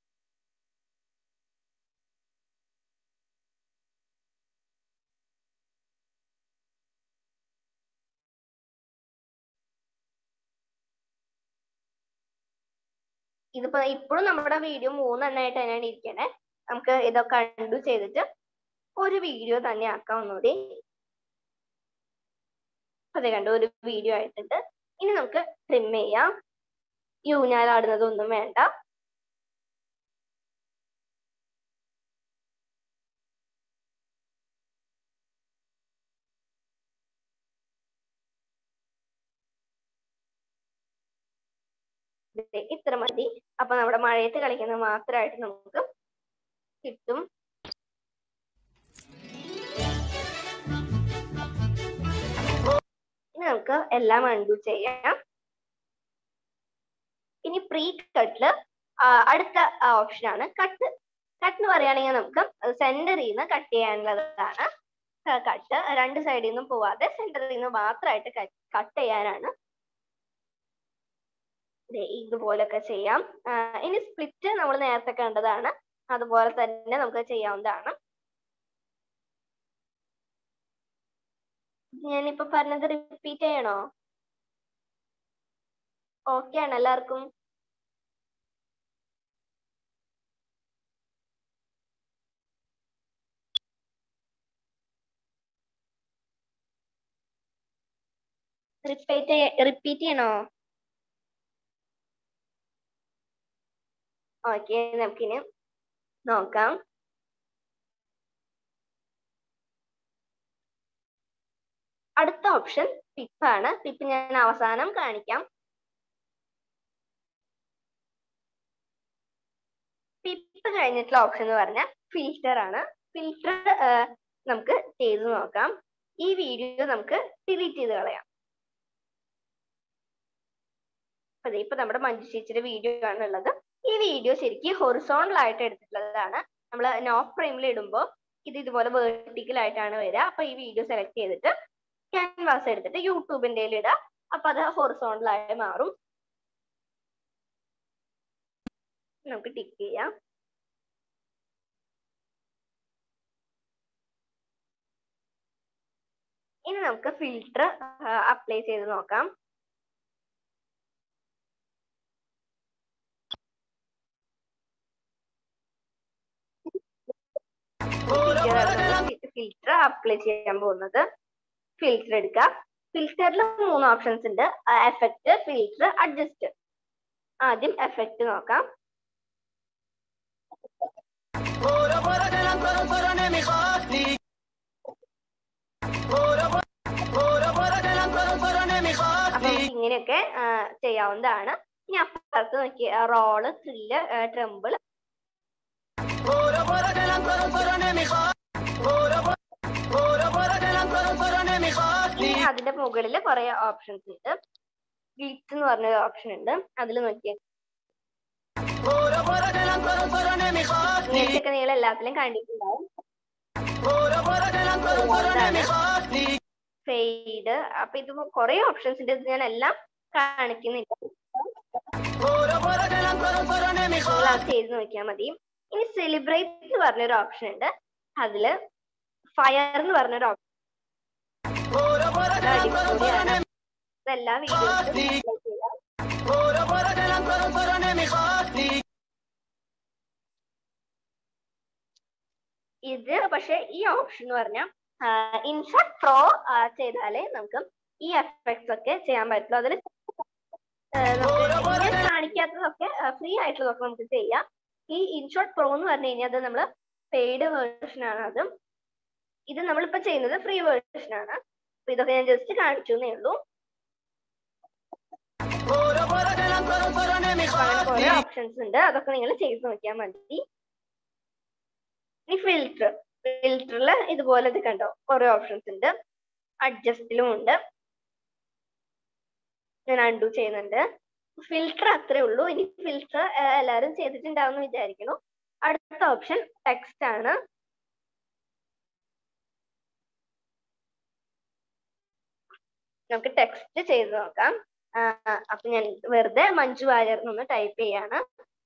D: ഇതിപ്പോ ഇപ്പോഴും നമ്മുടെ വീഡിയോ മൂന്നെണ്ണമായിട്ട് തന്നെയാണ് ഇരിക്കണേ നമുക്ക് ഇതൊക്കെ കണ്ടു ചെയ്തിട്ട് ഒരു വീഡിയോ തന്നെ ആക്കാം ഒന്നുകൂടി അതെ കണ്ടു ഒരു വീഡിയോ ആയിട്ടുണ്ട് ഇനി നമുക്ക് ട്രിം ചെയ്യാം ഈ ഊഞ്ഞാലാടുന്നതൊന്നും വേണ്ട ദേ ഇത്ര മതി അപ്പൊ നമ്മുടെ മഴയത്ത് കളിക്കുന്നത് മാത്രമായിട്ട് നമുക്ക് കിട്ടും ഇനി നമുക്ക് എല്ലാം അൺഡു ചെയ്യാം ഇനി പ്രീ കട്ടില് അടുത്ത ഓപ്ഷൻ ആണ് കട്ട് കട്ട് എന്ന് പറയുകയാണെങ്കിൽ നമുക്ക് സെന്ററിൽ നിന്ന് കട്ട് ചെയ്യാനുള്ളതാണ് കട്ട് രണ്ട് സൈഡിൽ നിന്നും പോവാതെ സെന്ററിൽ നിന്ന് മാത്രമായിട്ട് കട്ട് ചെയ്യാനാണ് ദേ ഇതുപോലൊക്കെ ചെയ്യാം ആ, ഇനി സ്പ്ലിറ്റ് നമ്മൾ നേരത്തെ കണ്ടതാണ് അതുപോലെ തന്നെ നമുക്ക് ചെയ്യാവുന്നതാണ് ഞാനിപ്പോ പറഞ്ഞത് റിപ്പീറ്റ് ചെയ്യണോ ഓക്കെ ആണ് എല്ലാവർക്കും റിപ്പീറ്റ് റിപ്പീറ്റ് ചെയ്യണോ ഓക്കെ നമുക്കിനി നോക്കാം അടുത്ത ഓപ്ഷൻ പിപ്പാണ് പിപ്പ് ഞാൻ അവസാനം കാണിക്കാം പിപ്പ് കഴിഞ്ഞിട്ടുള്ള ഓപ്ഷൻ എന്ന് പറഞ്ഞാൽ ഫിൽറ്റർ ആണ് ഫിൽറ്റർ നമുക്ക് ചെയ്ത് നോക്കാം ഈ വീഡിയോ നമുക്ക് ഡിലീറ്റ് ചെയ്ത് കളയാം അതെ ഇപ്പൊ നമ്മുടെ മഞ്ജു ചേച്ചിയുടെ വീഡിയോ ആണ് ഉള്ളത് ഈ വീഡിയോ ശരിക്കും ഹൊറിസോണ്ടൽ ആയിട്ട് എടുത്തിട്ടുള്ളതാണ് നമ്മൾ നോ ഫ്രെയിമിൽ ഇടുമ്പോൾ ഇത് ഇതുപോലെ വേർട്ടിക്കൽ ആയിട്ടാണ് വരിക അപ്പൊ ഈ വീഡിയോ സെലക്ട് ചെയ്തിട്ട് ക്യാൻവാസ് എടുത്തിട്ട് യൂട്യൂബിന്റെ ഇടാം അപ്പൊ അത് ഹൊറിസോണ്ടൽ ആയി മാറും നമുക്ക് ടിക്ക് ചെയ്യാം ഇനി നമുക്ക് ഫിൽറ്റർ അപ്ലൈ ചെയ്ത് നോക്കാം ഫിൽറ്റർ അപ്ലൈ ചെയ്യാൻ പോകുന്നത് ഫിൽറ്റർ എടുക്കാം ഫിൽറ്ററിൽ മൂന്ന് ഓപ്ഷൻസ് ഉണ്ട് എഫക്റ്റ് ഫിൽറ്റർ അഡ്ജസ്റ്റ് ആദ്യം എഫക്റ്റ് നോക്കാം അപ്പൊ ഇങ്ങനെയൊക്കെ ആ, ചെയ്യാവുന്നതാണ് ഇനി അപ്പുറത്ത് നോക്കി റോള് ത്രില്ല് ട്രംബിൾ ഇനി അതിന്റെ മുകളിൽ കുറെ ഓപ്ഷൻസ് ഉണ്ട് ഗ്ലിറ്റ് എന്ന് പറഞ്ഞ ഓപ്ഷൻ ഉണ്ട് അതിൽ നോക്കിയേ ഇങ്ങനത്തെയൊക്കെ നിങ്ങൾ എല്ലാത്തിലും കണ്ടിട്ടുണ്ടാവും ഫെയ്ഡ് അപ്പൊ ഇത് കുറെ ഓപ്ഷൻസ് ഉണ്ട് ഇത് ഞാൻ എല്ലാം കാണിക്കുന്നില്ല നിങ്ങൾ അത് ചെയ്ത് നോക്കിയാൽ മതി ഇനി സെലിബ്രേറ്റ് എന്ന് പറഞ്ഞൊരു ഓപ്ഷൻ ഉണ്ട് അതില് ഫയർ എന്ന് പറഞ്ഞൊരു ഓപ്ഷൻ അടിപൊളിയാണ് ഇതെല്ലാ വീഡിയോസും ചെയ്യാം ഇത് പക്ഷെ ഈ ഓപ്ഷൻ എന്ന് പറഞ്ഞാൽ ഇൻഷോട്ട് പ്രോ ചെയ്താലേ നമുക്ക് ഈ എഫക്ട്സ് ഒക്കെ ചെയ്യാൻ പറ്റുള്ളൂ അതിൽ നമുക്ക് കാണിക്കാത്തതൊക്കെ ഫ്രീ ആയിട്ടുള്ളതൊക്കെ നമുക്ക് ചെയ്യാം ഈ ഇൻഷോട്ട് പ്രോ എന്ന് പറഞ്ഞു കഴിഞ്ഞാൽ അത് നമ്മൾ പെയ്ഡ് വേർഷൻ ആണ് അത് ഇത് നമ്മളിപ്പോ ചെയ്യുന്നത് ഫ്രീ വേർഷൻ ആണ് അപ്പൊ ഇതൊക്കെ ഞാൻ ജസ്റ്റ് കാണിച്ചു എന്നേ ഉള്ളൂ അപ്പൊ അങ്ങനെ കുറെ ഓപ്ഷൻസ് ഉണ്ട് അതൊക്കെ നിങ്ങൾ ചെയ്ത് നോക്കിയാൽ മതി ഇനി ഫിൽറ്റർ ഫിൽറ്ററിൽ ഇതുപോലെ ഇത് കണ്ടോ കുറെ ഓപ്ഷൻസ് ഉണ്ട് അഡ്ജസ്റ്റിലും ഉണ്ട് ഞാൻ അൺഡു ചെയ്യുന്നുണ്ട് ഫിൽറ്റർ അത്രേ ഉള്ളൂ ഇനി ഫിൽറ്റർ എല്ലാവരും ചെയ്തിട്ടുണ്ടാവും വിചാരിക്കുന്നു അടുത്ത ഓപ്ഷൻ ടെക്സ്റ്റ് ആണ് നമുക്ക് ടെക്സ്റ്റ് ചെയ്ത് നോക്കാം ആ, അപ്പൊ ഞാൻ വെറുതെ മഞ്ജു വാര്യർ എന്നൊന്ന് ടൈപ്പ് ചെയ്യാണ്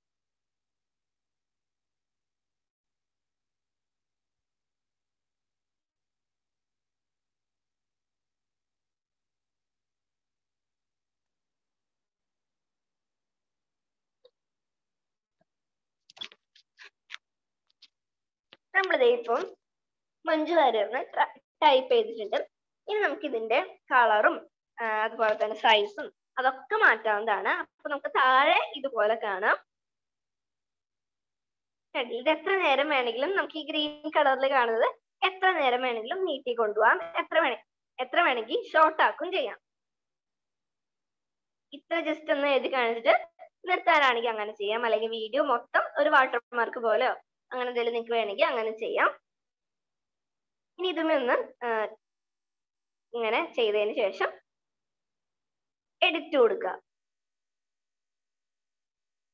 D: നമ്മളിതേ ഇപ്പം മഞ്ജു വാര്യറിന് ടൈപ്പ് ചെയ്തിട്ടുണ്ട് ഇനി നമുക്ക് ഇതിന്റെ കളറും അതുപോലെ തന്നെ സൈസും അതൊക്കെ മാറ്റാവുന്നതാണ് അപ്പൊ നമുക്ക് താഴെ ഇതുപോലെ കാണാം കണ്ടില്ലേ? ഇത് എത്ര നേരം വേണമെങ്കിലും നമുക്ക് ഈ ഗ്രീൻ കളറിൽ കാണുന്നത് എത്ര നേരം വേണമെങ്കിലും നീട്ടി കൊണ്ടുപോകാം എത്ര വേണേ എത്ര വേണമെങ്കിൽ ഷോർട്ട് ആക്കും ചെയ്യാം ഇത്ര ജസ്റ്റ് ഒന്ന് എഴുതി കാണിച്ചിട്ട് നിർത്താനാണെങ്കിൽ അങ്ങനെ ചെയ്യാം അല്ലെങ്കിൽ വീഡിയോ മൊത്തം ഒരു വാട്ടർമാർക്ക് പോലെയോ അങ്ങനെ എന്തെങ്കിലും നിങ്ങൾക്ക് വേണമെങ്കിൽ അങ്ങനെ ചെയ്യാം ഇനി ഇതുമേ ഒന്ന് ആ, ഇങ്ങനെ ചെയ്തതിന് ശേഷം എഡിറ്റ് കൊടുക്കുക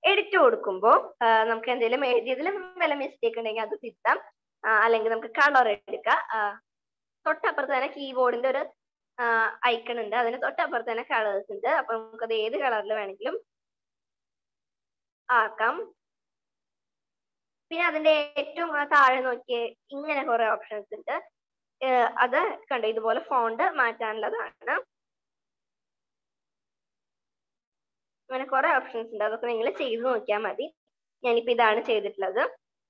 D: എഡിറ്റ് കൊടുക്കുമ്പോൾ നമുക്ക് എന്തെങ്കിലും എഴുതിയതിൽ വല്ല മിസ്റ്റേക്ക് ഉണ്ടെങ്കിൽ അത് തിരുത്താം ആ, അല്ലെങ്കിൽ നമുക്ക് കളർ എടുക്കാം ആ, തൊട്ടപ്പുറത്ത് തന്നെ കീബോർഡിന്റെ ഒരു ഐക്കൺ ഉണ്ട് അതിന് തൊട്ടപ്പുറത്ത് തന്നെ കളേഴ്സ് ഉണ്ട് അപ്പൊ നമുക്കത് ഏത് കളറിൽ വേണമെങ്കിലും ആക്കാം പിന്നെ അതിന്റെ ഏറ്റവും ആ താഴെ നോക്കിയേ ഇങ്ങനെ കുറെ ഓപ്ഷൻസ് ഉണ്ട് ഏഹ് അത് കണ്ടോ ഇതുപോലെ ഫോണ്ട് മാറ്റാനുള്ളതാണ് അങ്ങനെ കുറെ ഓപ്ഷൻസ് ഉണ്ട് അതൊക്കെ നിങ്ങൾ ചെയ്ത് നോക്കിയാൽ മതി ഞാനിപ്പോ ഇതാണ് ചെയ്തിട്ടുള്ളത്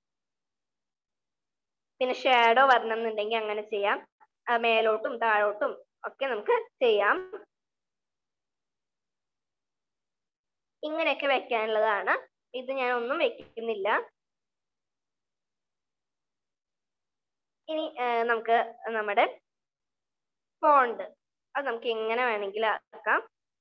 D: പിന്നെ ഷാഡോ വരണം എന്നുണ്ടെങ്കിൽ അങ്ങനെ ചെയ്യാം ആ, മേലോട്ടും താഴോട്ടും ഒക്കെ നമുക്ക് ചെയ്യാം ഇങ്ങനെയൊക്കെ വെക്കാനുള്ളതാണ് ഇത് ഞാൻ ഒന്നും വെക്കുന്നില്ല ഇനി ആ, നമുക്ക് നമ്മുടെ ഫോണ്ട് അത് നമുക്ക് എങ്ങനെ വേണമെങ്കിലും ആക്കാം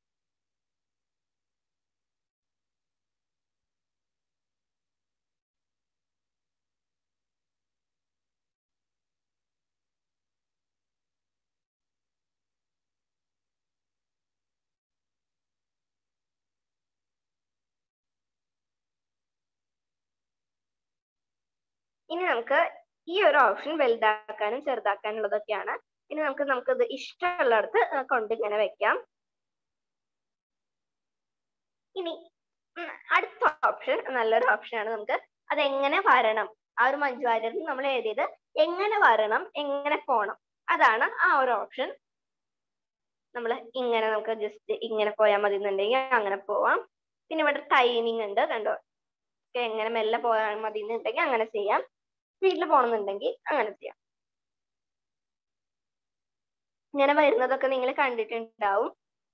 D: ഇനി നമുക്ക് ഈ ഒരു ഓപ്ഷൻ വലുതാക്കാനും ചെറുതാക്കാനുള്ളതൊക്കെയാണ് ഇനി നമുക്ക് നമുക്കത് ഇഷ്ടമുള്ളിടത്ത് ആ, കൊണ്ട് ഇങ്ങനെ വെക്കാം ഇനി ഉം, അടുത്ത ഓപ്ഷൻ നല്ലൊരു ഓപ്ഷനാണ് നമുക്ക് അത് എങ്ങനെ വരണം ആ ഒരു മഞ്ജു വാര്യറിൽ നമ്മൾ എഴുതിയത് എങ്ങനെ വരണം എങ്ങനെ പോണം അതാണ് ആ ഒരു ഓപ്ഷൻ നമ്മൾ ഇങ്ങനെ നമുക്ക് ജസ്റ്റ് ഇങ്ങനെ പോയാൽ മതി എന്നുണ്ടെങ്കിൽ അങ്ങനെ പോവാം പിന്നെ ഇവിടെ ടൈമിംഗ് ഉണ്ട് കണ്ടോ ഒക്കെ എങ്ങനെ മെല്ലെ പോയാൽ മതി എന്നുണ്ടെങ്കിൽ അങ്ങനെ ചെയ്യാം സ്പീഡിൽ പോകണമെന്നുണ്ടെങ്കിൽ അങ്ങനെ ചെയ്യാം ഇങ്ങനെ വരുന്നതൊക്കെ നിങ്ങൾ കണ്ടിട്ടുണ്ടാവും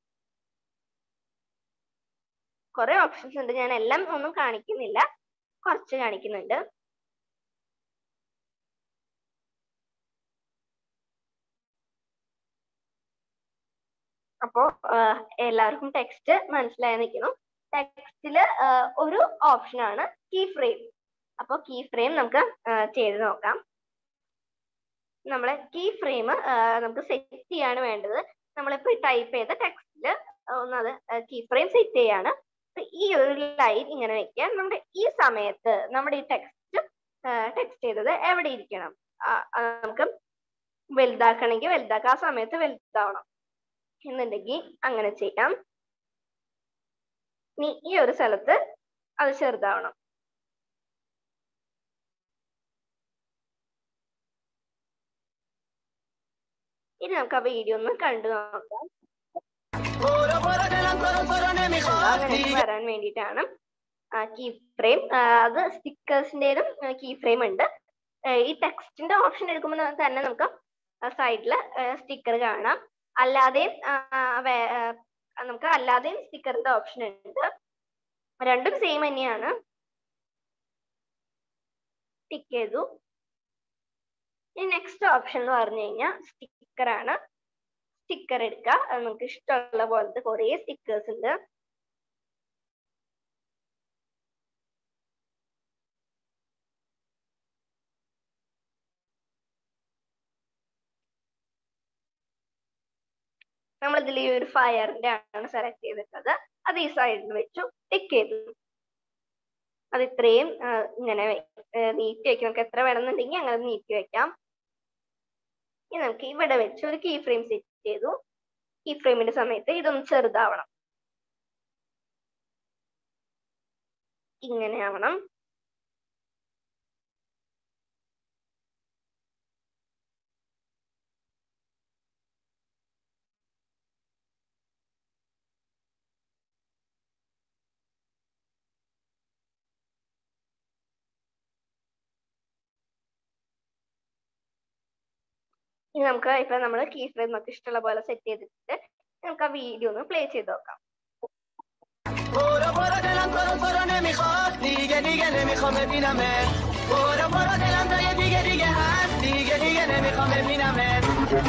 D: കുറെ ഓപ്ഷൻസ് ഉണ്ട് ഞാൻ എല്ലാം ഒന്നും കാണിക്കുന്നില്ല കുറച്ച് കാണിക്കുന്നുണ്ട് അപ്പോ ആഹ് എല്ലാവർക്കും ടെക്സ്റ്റ് മനസ്സിലായി നിൽക്കുന്നു ടെക്സ്റ്റില് ഒരു ഓപ്ഷനാണ് കീ ഫ്രെയിം അപ്പോൾ കീ ഫ്രെയിം നമുക്ക് ആഹ് ചെയ്ത് നോക്കാം നമ്മളെ കീ ഫ്രെയിം നമുക്ക് സെറ്റ് ചെയ്യാണ് വേണ്ടത് നമ്മളിപ്പോ ടൈപ്പ് ചെയ്ത ടെക്സ്റ്റിൽ ഒന്ന് അത് കീ ഫ്രെയിം സെറ്റ് ചെയ്യാണ് അപ്പൊ ഈ ഒരു ലൈൻ ഇങ്ങനെ വെക്കുക നമ്മുടെ ഈ സമയത്ത് നമ്മുടെ ഈ ടെക്സ്റ്റ് ടെക്സ്റ്റ് ചെയ്തത് എവിടെ ഇരിക്കണം ആ, അത് നമുക്ക് വലുതാക്കണമെങ്കിൽ വലുതാക്കാം ആ സമയത്ത് വലുതാവണം എന്നുണ്ടെങ്കിൽ അങ്ങനെ ചെയ്യാം ഇനി ഈ ഒരു സ്ഥലത്ത് അത് ചെറുതാവണം ഇനി നമുക്ക് ആ വീഡിയോ ഒന്ന് കണ്ടു നോക്കാം അങ്ങനെ വരാൻ വേണ്ടിയിട്ടാണ് കീ ഫ്രെയിം അത് സ്റ്റിക്കേഴ്സിന്റേതും കീ ഫ്രെയിം ഉണ്ട് ആ, ഈ ടെക്സ്റ്റിന്റെ ഓപ്ഷൻ എടുക്കുമ്പോൾ തന്നെ നമുക്ക് സൈഡിൽ സ്റ്റിക്കർ കാണാം അല്ലാതെയും ആ, വേ- ആ, നമുക്ക് അല്ലാതെയും സ്റ്റിക്കറിന്റെ ഓപ്ഷൻ ഉണ്ട് രണ്ടും സെയിം തന്നെയാണ് ടിക്ക് ചെയ്തു ഇനി നെക്സ്റ്റ് ഓപ്ഷൻ എന്ന് പറഞ്ഞു കഴിഞ്ഞാൽ സ്റ്റിക്കർ ആണ് സ്റ്റിക്കർ എടുക്കുക അത് നമുക്ക് ഇഷ്ടമുള്ള പോലത്തെ കുറേ സ്റ്റിക്കേഴ്സ് ഉണ്ട് നമ്മൾ ഇതിൽ ഈ ഒരു ഫയറിന്റെ ആണ് സെലക്ട് ചെയ്തിട്ടുള്ളത് അത് ഈ സൈഡിൽ വെച്ചു ടിക്ക് ചെയ്തു അത് ഇത്രയും ആ, ഇങ്ങനെ നീട്ടി വെക്കാം നമുക്ക് എത്ര വേണമെന്നുണ്ടെങ്കിൽ അങ്ങനെ നീട്ടി വെക്കാം ഇനി നമുക്ക് ഇവിടെ വെച്ച് ഒരു കീ ഫ്രെയിം സെറ്റ് ചെയ്തു കീ ഫ്രെയിമിന്റെ സമയത്ത് ഇതൊന്ന് ചെറുതാവണം ഇങ്ങനെ ആവണം ഇനി നമുക്ക് ഇപ്പൊ നമ്മൾ കീ ഫ്രെയിം നമുക്ക് ഇഷ്ടമുള്ള പോലെ സെറ്റ് ചെയ്തിട്ട് നമുക്ക് ആ വീഡിയോ ഒന്ന് പ്ലേ ചെയ്ത് നോക്കാം
E: برو برو دلم تو رو تو رو نمیخواد دیگه دیگه نمیخوام ببینمت برو برو دلم جای دیگه دیگه هست دیگه دیگه نمیخوام ببینمت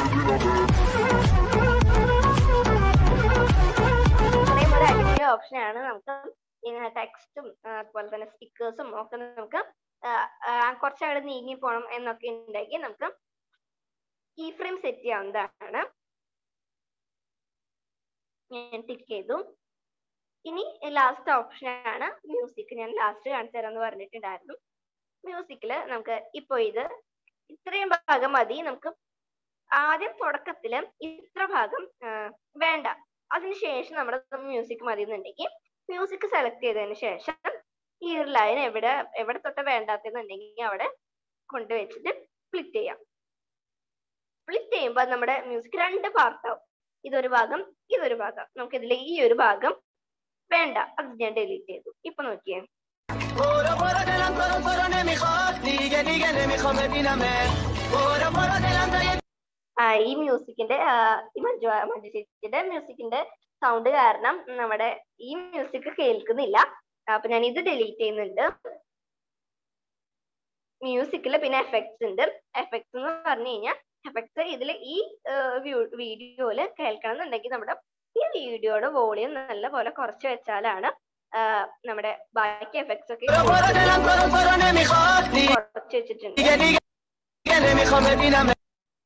D: ഇത്രയും ഒരു അടിപൊളി ഓപ്ഷൻ ആണ് നമുക്ക് ഇങ്ങനെ ടെക്സ്റ്റും അതുപോലെ തന്നെ സ്റ്റിക്കേഴ്സും ഒക്കെ നമുക്ക് ആ, ആ, കുറച്ചങ്ങോട്ട് നീങ്ങി പോകണം എന്നൊക്കെ ഉണ്ടെങ്കിൽ നമുക്ക് കീ ഫ്രെയിം സെറ്റ് ചെയ്യാവുന്നതാണ് ഞാൻ ടിക്ക് ചെയ്തു ഇനി ലാസ്റ്റ് ഓപ്ഷൻ ആണ് മ്യൂസിക് ഞാൻ ലാസ്റ്റ് കാണിച്ചു തരാമെന്ന് പറഞ്ഞിട്ടുണ്ടായിരുന്നു മ്യൂസിക്കില് നമുക്ക് ഇപ്പൊ ഇത് ഇത്രയും ഭാഗം മതി നമുക്ക് ആദ്യം തുടക്കത്തില് ഇത്ര ഭാഗം ആ, വേണ്ട അതിനുശേഷം നമ്മുടെ മ്യൂസിക് മതി എന്നുണ്ടെങ്കിൽ മ്യൂസിക് സെലക്ട് ചെയ്തതിന് ശേഷം ഈ ഒരു ലൈൻ എവിടെ എവിടെ തൊട്ട് വേണ്ടാത്തെന്നുണ്ടെങ്കിൽ അവിടെ കൊണ്ടുവച്ചിട്ട് സ്പ്ലിറ്റ് ചെയ്യാം സ്പ്ലിറ്റ് ചെയ്യുമ്പോൾ നമ്മുടെ മ്യൂസിക് രണ്ട് പാർട്ടാവും ഇതൊരു ഭാഗം ഇതൊരു ഭാഗം നമുക്ക് ഇതിലെ ഈ ഒരു ഭാഗം വേണ്ട അത് ഞാൻ ഡിലീറ്റ് ചെയ്തു ഇപ്പൊ നോക്കിയേ
E: برو برو دلم تو رو تو رو نمیخواد دیگه دیگه نمیخوام ببینمت برو برو دلم تا یه
D: ആ ഈ മ്യൂസിക്കിന്റെ ഈ മഞ്ജു മഞ്ജു ചേച്ചിയുടെ മ്യൂസിക്കിന്റെ സൗണ്ട് കാരണം നമ്മുടെ ഈ മ്യൂസിക് കേൾക്കുന്നില്ല അപ്പൊ ഞാൻ ഇത് ഡിലീറ്റ് ചെയ്യുന്നുണ്ട് മ്യൂസിക്കില് പിന്നെ എഫക്ട്സ് ഉണ്ട് എഫക്ട്സ് എന്ന് പറഞ്ഞു കഴിഞ്ഞാൽ എഫക്ട്സ് ഇതിൽ ഈ വീഡിയോയില് കേൾക്കണം എന്നുണ്ടെങ്കിൽ നമ്മുടെ ഈ വീഡിയോയുടെ വോളിയം നല്ല പോലെ കുറച്ച് വെച്ചാലാണ് ആ, നമ്മുടെ ബാക്കി എഫക്ട്സ് ഒക്കെ
E: برو برو دلم تو رو تو رو نمیخواد دیگه
D: കുറച്ച് വെച്ചിട്ടുണ്ട്
E: دیگه دیگه نمیخوام ببینمت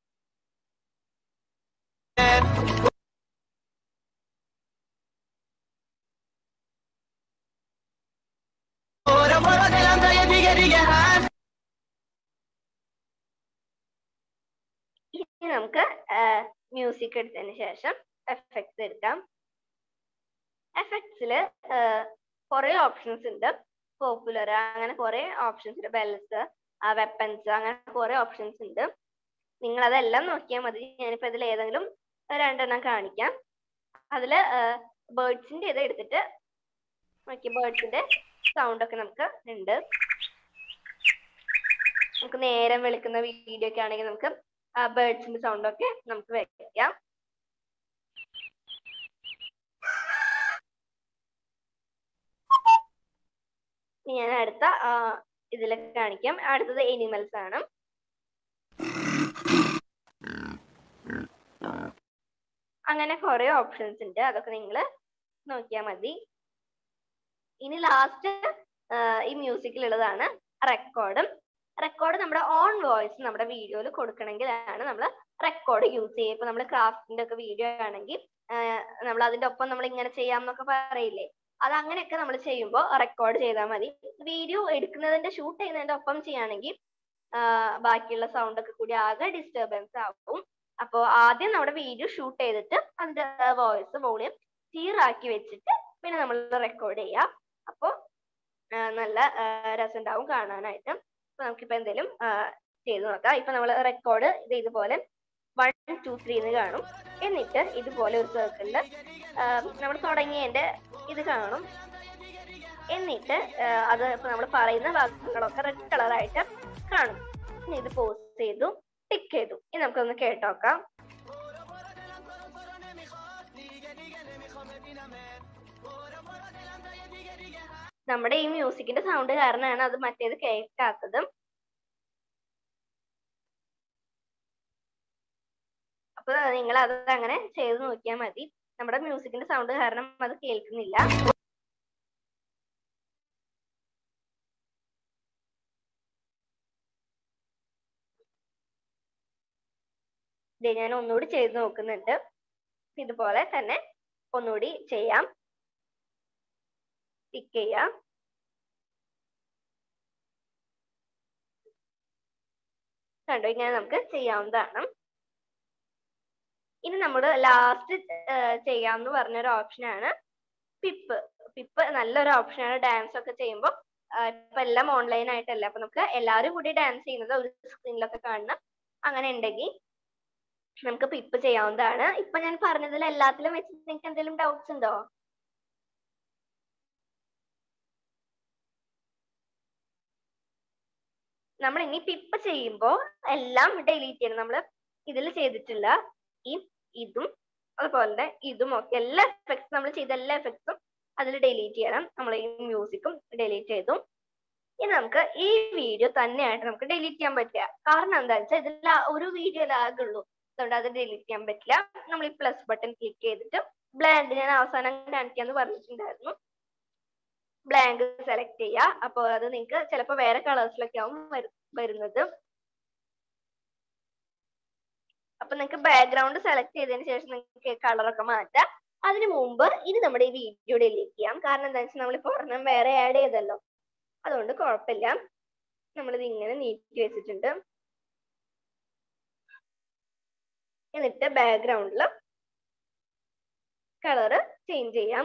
E: برو برو دلم تا یه دیگه دیگه هست
D: ഇനി നമുക്ക് മ്യൂസിക് എടുത്തതിന് ശേഷം എഫക്ട്സ് എടുക്കാം എഫക്ട്സിൽ കുറെ ഓപ്ഷൻസ് ഉണ്ട് പോപ്പുലർ അങ്ങനെ കുറെ ഓപ്ഷൻസ് ഉണ്ട് ബെൽസ് വെപ്പൻസ് അങ്ങനെ കുറെ ഓപ്ഷൻസ് ഉണ്ട് നിങ്ങൾ അതെല്ലാം നോക്കിയാൽ മതി ഞാനിപ്പോ ഇതിൽ ഏതെങ്കിലും രണ്ടെണ്ണം കാണിക്കാം അതില് ബേർഡ്സിന്റെ ഇത് എടുത്തിട്ട് നോക്കി ബേർഡ്സിന്റെ സൗണ്ട് ഒക്കെ നമുക്ക് ഉണ്ട് നമുക്ക് നേരം വെളുക്കുന്ന വീഡിയോ ഒക്കെ ആണെങ്കിൽ നമുക്ക് ആ ബേർഡ്സിന്റെ സൗണ്ട് ഒക്കെ നമുക്ക് വെക്കാം ഇനി ഞാൻ അടുത്ത ഇതിൽ കാണിക്കാം അടുത്തത് എനിമൽസ് ആണ് അങ്ങനെ കുറെ ഓപ്ഷൻസ് ഉണ്ട് അതൊക്കെ നിങ്ങൾ നോക്കിയാൽ മതി ഇനി ലാസ്റ്റ് ഈ മ്യൂസിക്കിലുള്ളതാണ് റെക്കോർഡും റെക്കോർഡ് നമ്മുടെ ഓൺ വോയിസ് നമ്മുടെ വീഡിയോയിൽ കൊടുക്കണമെങ്കിലാണ് നമ്മൾ റെക്കോർഡ് യൂസ് ചെയ്യുക ഇപ്പൊ നമ്മൾ ക്രാഫ്റ്റിന്റെ ഒക്കെ വീഡിയോ ആണെങ്കിൽ നമ്മൾ അതിന്റെ ഒപ്പം നമ്മൾ ഇങ്ങനെ ചെയ്യാം എന്നൊക്കെ പറയില്ലേ അത് അങ്ങനെയൊക്കെ നമ്മൾ ചെയ്യുമ്പോൾ റെക്കോർഡ് ചെയ്താൽ മതി വീഡിയോ എടുക്കുന്നതിന്റെ ഷൂട്ട് ചെയ്യുന്നതിന്റെ ഒപ്പം ചെയ്യുകയാണെങ്കിൽ ബാക്കിയുള്ള സൗണ്ട് ഒക്കെ കൂടി ആകെ ഡിസ്റ്റർബൻസ് ആവും അപ്പോൾ ആദ്യം നമ്മുടെ വീഡിയോ ഷൂട്ട് ചെയ്തിട്ട് അതിന്റെ വോയിസ് വോളിയം ആക്കി വെച്ചിട്ട് പിന്നെ നമ്മൾ റെക്കോർഡ് ചെയ്യാം അപ്പോൾ നല്ല രസമുണ്ടാവും കാണാനായിട്ട് അപ്പൊ നമുക്കിപ്പോ എന്തെങ്കിലും ചെയ്ത് നോക്കാം ഇപ്പൊ നമ്മൾ റെക്കോർഡ് ഇത് ഇതുപോലെ വൺ ടു ത്രീ എന്ന് കാണും എന്നിട്ട് ഇതുപോലെ ഒരു സർക്കിളില് നമ്മൾ തുടങ്ങിയതിന്റെ ഇത് കാണും എന്നിട്ട് അത് ഇപ്പൊ നമ്മൾ പറയുന്ന വാക്കുകളൊക്കെ റെഡ് കളറായിട്ട് കാണും ഇനി ഇത് പോസ്റ്റ് ചെയ്തു ടിക്ക് ചെയ്തു ഇനി നമുക്കൊന്ന് കേട്ടോക്കാം നമ്മുടെ ഈ മ്യൂസിക്കിന്റെ സൗണ്ട് കാരണമാണ് അത് മറ്റേത് കേൾക്കാത്തത് അപ്പൊ നിങ്ങൾ അത് അങ്ങനെ ചെയ്ത് നോക്കിയാൽ മതി നമ്മുടെ മ്യൂസിക്കിന്റെ സൗണ്ട് കാരണം അത് കേൾക്കുന്നില്ല ഇത് ഞാൻ ഒന്നുകൂടി ചെയ്ത് നോക്കുന്നുണ്ട് ഇതുപോലെ തന്നെ ഒന്നുകൂടി ചെയ്യാം ടിക്ക് ചെയ്യാം കണ്ടോ ഇങ്ങനെ നമുക്ക് ചെയ്യാവുന്നതാണ് ഇനി നമ്മൾ ലാസ്റ്റ് ചെയ്യാമെന്ന് പറഞ്ഞൊരു ഓപ്ഷനാണ് പിപ്പ് പിപ്പ് നല്ലൊരു ഓപ്ഷനാണ് ഡാൻസ് ഒക്കെ ചെയ്യുമ്പോൾ ഇപ്പൊ എല്ലാം ഓൺലൈൻ ആയിട്ടല്ല അപ്പൊ നമുക്ക് എല്ലാവരും കൂടി ഡാൻസ് ചെയ്യുന്നത് ഒരു സ്ക്രീനിലൊക്കെ കാണണം അങ്ങനെ ഉണ്ടെങ്കിൽ നമുക്ക് പിപ്പ് ചെയ്യാവുന്നതാണ് ഇപ്പൊ ഞാൻ പറഞ്ഞതിൽ എല്ലാത്തിലും വെച്ച് നിങ്ങൾക്ക് എന്തെങ്കിലും ഡൗട്ട്സ് ഉണ്ടോ നമ്മൾ ഇനി പിപ്പ് ചെയ്യുമ്പോൾ എല്ലാം ഡിലീറ്റ് ചെയ്യണം നമ്മൾ ഇതിൽ ചെയ്തിട്ടില്ല ഈ ഇതും അതുപോലെ തന്നെ ഇതും ഒക്കെ എല്ലാ എഫക്ട്സും നമ്മൾ ചെയ്ത എല്ലാ എഫക്ട്സും അതിൽ ഡിലീറ്റ് ചെയ്യണം നമ്മൾ ഈ മ്യൂസിക്കും ഡിലീറ്റ് ചെയ്തു ഇനി നമുക്ക് ഈ വീഡിയോ തന്നെയായിട്ട് നമുക്ക് ഡിലീറ്റ് ചെയ്യാൻ പറ്റില്ല കാരണം എന്താ വെച്ചാൽ ഇതിൽ ഒരു വീഡിയോ ആകുള്ളൂ അതുകൊണ്ട് അത് ഡിലീറ്റ് ചെയ്യാൻ പറ്റില്ല നമ്മൾ ഈ പ്ലസ് ബട്ടൺ ക്ലിക്ക് ചെയ്തിട്ട് ബ്ലാങ്ക് ഞാൻ അവസാനം കാണിക്കാന്ന് പറഞ്ഞിട്ടുണ്ടായിരുന്നു ബ്ലാങ്ക് സെലക്ട് ചെയ്യുക അപ്പോൾ അത് നിങ്ങൾക്ക് ചിലപ്പോൾ വേറെ കളേഴ്സിലൊക്കെ ആവും വരുന്നത് അപ്പൊ നിങ്ങൾക്ക് ബാക്ക്ഗ്രൗണ്ട് സെലക്ട് ചെയ്തതിന് ശേഷം നിങ്ങൾക്ക് കളറൊക്കെ മാറ്റാം അതിനു മുമ്പ് ഇത് നമ്മുടെ ഈ വീഡിയോ ഡിലീറ്റ് ചെയ്യാം കാരണം എന്താ വെച്ചാൽ നമ്മളിപ്പോ ഒരെണ്ണം വേറെ ആഡ് ചെയ്തല്ലോ അതുകൊണ്ട് കുഴപ്പമില്ല നമ്മളിത് ഇങ്ങനെ നീക്കി വെച്ചിട്ടുണ്ട് എന്നിട്ട് ബാക്ക്ഗ്രൗണ്ടിൽ കളറ് ചേഞ്ച് ചെയ്യാം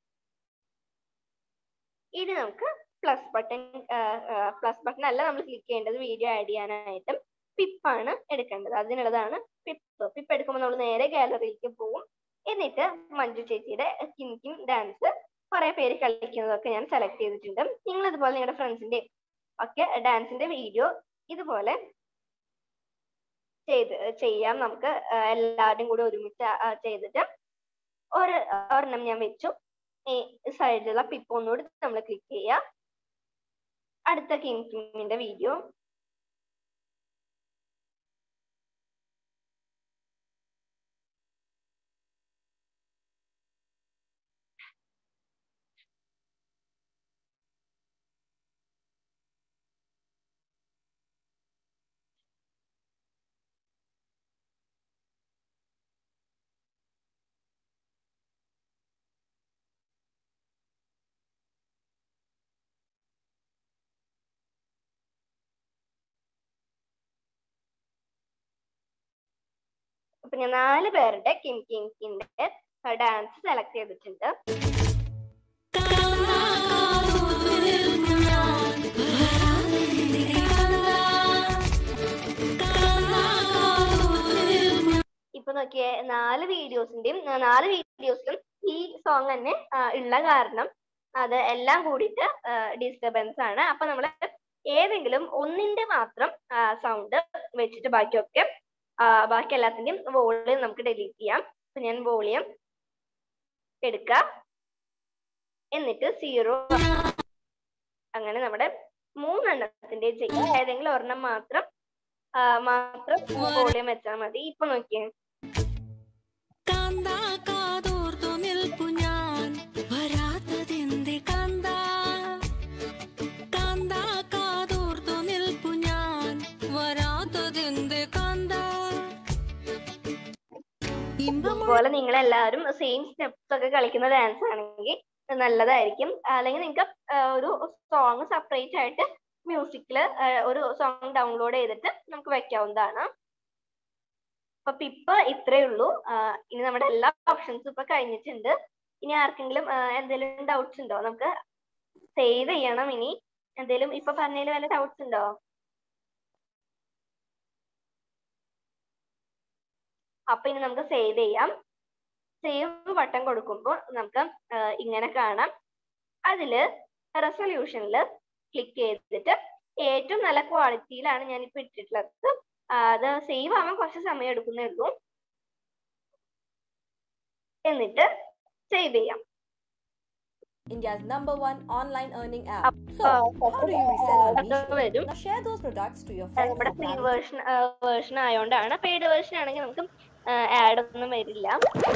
D: ഇനി നമുക്ക് പ്ലസ് ബട്ടൺ പ്ലസ് ബട്ടൺ അല്ല നമ്മൾ ക്ലിക്ക് ചെയ്യേണ്ടത് വീഡിയോ ആഡ് ചെയ്യാനായിട്ട് പിപ്പാണ് എടുക്കേണ്ടത് അതിനുള്ളതാണ് പിപ്പ് പിപ്പ് എടുക്കുമ്പോൾ നമ്മൾ നേരെ ഗാലറിയിലേക്ക് പോകും എന്നിട്ട് മഞ്ജു ചേച്ചിയുടെ കിൻ കിൻ ഡാൻസ് കുറെ പേര് കളിക്കുന്നതൊക്കെ ഞാൻ സെലക്ട് ചെയ്തിട്ടുണ്ട് നിങ്ങൾ ഇതുപോലെ നിങ്ങളുടെ ഫ്രണ്ട്സിന്റെ ഒക്കെ ഡാൻസിന്റെ വീഡിയോ ഇതുപോലെ ചെയ്ത് ചെയ്യാം നമുക്ക് ആ, എല്ലാവരും കൂടി ഒരുമിച്ച് ആ, ചെയ്തിട്ട് ഒരു ഒരെണ്ണം ഞാൻ വെച്ചു ഈ സൈഡിലുള്ള പിപ്പ് ഒന്നുകൂടി നമ്മൾ ക്ലിക്ക് ചെയ്യുക അടുത്ത കിങ് കിങ്ങിന്റെ വീഡിയോ അപ്പൊ ഞാൻ നാല് പേരുടെ കിം കിം കിന്റെ ഡാൻസ് സെലക്ട് ചെയ്തിട്ടുണ്ട് ഇപ്പൊ നോക്കിയേ നാല് വീഡിയോസിന്റെയും നാല് വീഡിയോസിലും ഈ സോങ് തന്നെ ആ, ഉള്ള കാരണം അത് എല്ലാം കൂടിയിട്ട് ഡിസ്റ്റർബൻസ് ആണ് അപ്പൊ നമ്മൾ ഏതെങ്കിലും ഒന്നിന്റെ മാത്രം സൗണ്ട് വെച്ചിട്ട് ബാക്കിയൊക്കെ ആ, ബാക്കി എല്ലാത്തിന്റെയും വോളിയം നമുക്ക് ഡിലീറ്റ് ചെയ്യാം അപ്പൊ ഞാൻ വോളിയം എടുക്കാം എന്നിട്ട് സീറോ അങ്ങനെ നമ്മുടെ മൂന്നെണ്ണത്തിന്റെ ചെയ്യാം ഏതെങ്കിലും ഒരെണ്ണം മാത്രം ആ, മാത്രം വോളിയം വെച്ചാൽ മതി ഇപ്പൊ നോക്കിയേ
F: കാന്താ കാതോർത്തു നിൽപ്പു ഞാൻ വരാത്തതെന്തേ കാന്താ കാന്താ കാതോർത്തു നിൽപ്പു ഞാൻ വരാത്തതെന്തേ കാന്താ ഇമ്പമുള്ള
D: ഇതുപോലെ നിങ്ങൾ എല്ലാവരും സെയിം സ്റ്റെപ്സ് ഒക്കെ കളിക്കുന്ന ഡാൻസ് ആണെങ്കിൽ നല്ലതായിരിക്കും അല്ലെങ്കിൽ നിങ്ങൾക്ക് ഒരു സോങ് സെപ്പറേറ്റ് ആയിട്ട് മ്യൂസിക്കിൽ ഒരു സോങ് ഡൗൺലോഡ് ചെയ്തിട്ട് നമുക്ക് വെക്കാവുന്നതാണ് അപ്പൊ ഇപ്പൊ ഇത്രയേ ഉള്ളൂ ആ, ഇനി നമ്മുടെ എല്ലാ ഓപ്ഷൻസും ഇപ്പൊ കഴിഞ്ഞിട്ടുണ്ട് ഇനി ആർക്കെങ്കിലും ആ, എന്തെങ്കിലും ഡൗട്ട്സ് ഉണ്ടോ നമുക്ക് സേവ് ചെയ്യണം ഇനി എന്തെങ്കിലും ഇപ്പൊ പറഞ്ഞതിൽ വല്ല ഡൗട്ട്സ് ഉണ്ടോ അപ്പൊ ഇനി നമുക്ക് സേവ് ചെയ്യാം സേവ് ബട്ടൺ കൊടുക്കുമ്പോൾ നമുക്ക് ആ, ഇങ്ങനെ കാണാം അതില് റെസൊല്യൂഷനിൽ ക്ലിക്ക് ചെയ്തിട്ട് ഏറ്റവും നല്ല ക്വാളിറ്റിയിലാണ് ഞാൻ ഇപ്പൊ ഇട്ടിട്ടുള്ളത് ആ, അത് സേവ് ആവാൻ കുറച്ച് സമയം എടുക്കുന്നേ ഉള്ളൂ എന്നിട്ട് സേവ് ചെയ്യാം
G: India's number one online earning app.
D: Up-
G: So, how do you resell on
D: അതൊക്കെ
G: Meesho?
D: വരും
G: Now share those products to your
D: അത്
G: friends
D: നമ്മുടെ
G: and
D: free
G: family.
D: Version version ആയതുകൊണ്ടാണ് പെയ്ഡ് വേർഷൻ ആണെങ്കിൽ നമുക്ക് ആഡ് ഒന്നും വരില്ല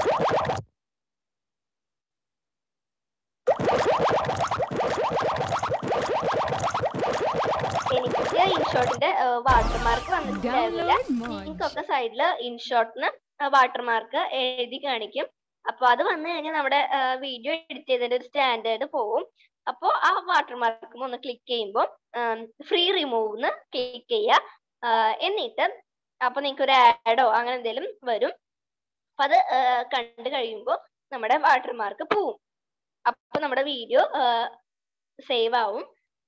D: എനിക്ക് ഇൻഷോട്ടിന്റെ വാട്ടർമാർക്ക് വന്നിട്ടുണ്ടായിരുന്നില്ല നിങ്ങൾക്കൊക്കെ സൈഡില് ഇൻഷോട്ടിന് വാട്ടർമാർക്ക് എഴുതി കാണിക്കും അപ്പൊ അത് വന്നു കഴിഞ്ഞാൽ നമ്മുടെ വീഡിയോ എഡിറ്റ് ചെയ്തതിന്റെ ഒരു സ്റ്റാൻഡേർഡ് പോവും അപ്പോൾ ആ വാട്ടർമാർക്ക് ഒന്ന് ക്ലിക്ക് ചെയ്യുമ്പോൾ ഫ്രീ റിമൂവ് ക്ലിക്ക് ചെയ്യുക ആ, എന്നിട്ട് അപ്പൊ നിങ്ങൾക്ക് ഒരു ആഡോ അങ്ങനെ എന്തെങ്കിലും വരും അപ്പൊ അത് ആ, കണ്ടു കഴിയുമ്പോൾ നമ്മുടെ വാട്ടർമാർക്ക് പോവും അപ്പൊ നമ്മുടെ വീഡിയോ സേവ് ആവും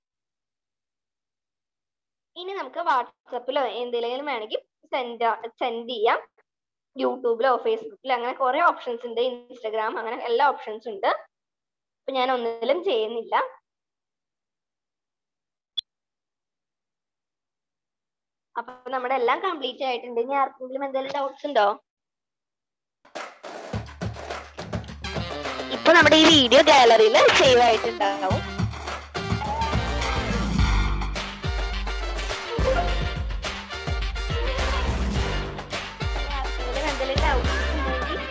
D: ഇനി നമുക്ക് വാട്സപ്പിലോ എന്തെങ്കിലും വേണമെങ്കിൽ സെൻഡ് സെൻഡ് ചെയ്യാം യൂട്യൂബിലോ ഫേസ്ബുക്കിലോ അങ്ങനെ കുറെ ഓപ്ഷൻസ് ഉണ്ട് ഇൻസ്റ്റഗ്രാം അങ്ങനെ എല്ലാ ഓപ്ഷൻസ് ഉണ്ട് അപ്പൊ ഞാൻ ഒന്നിലും ചെയ്യുന്നില്ല അപ്പൊ നമ്മുടെ എല്ലാം കംപ്ലീറ്റ് ആയിട്ടുണ്ട് ഇനി ആർക്കെങ്കിലും എന്തെങ്കിലും ഡൗട്ട്സ് ഉണ്ടോ ഇപ്പൊ നമ്മുടെ ഈ വീഡിയോ ഗാലറിയിൽ സേവ് ആയിട്ടുണ്ടാവും ആർക്കെങ്കിലും എന്തെങ്കിലും ഡൗട്ട്സ് ഉണ്ടെങ്കിൽ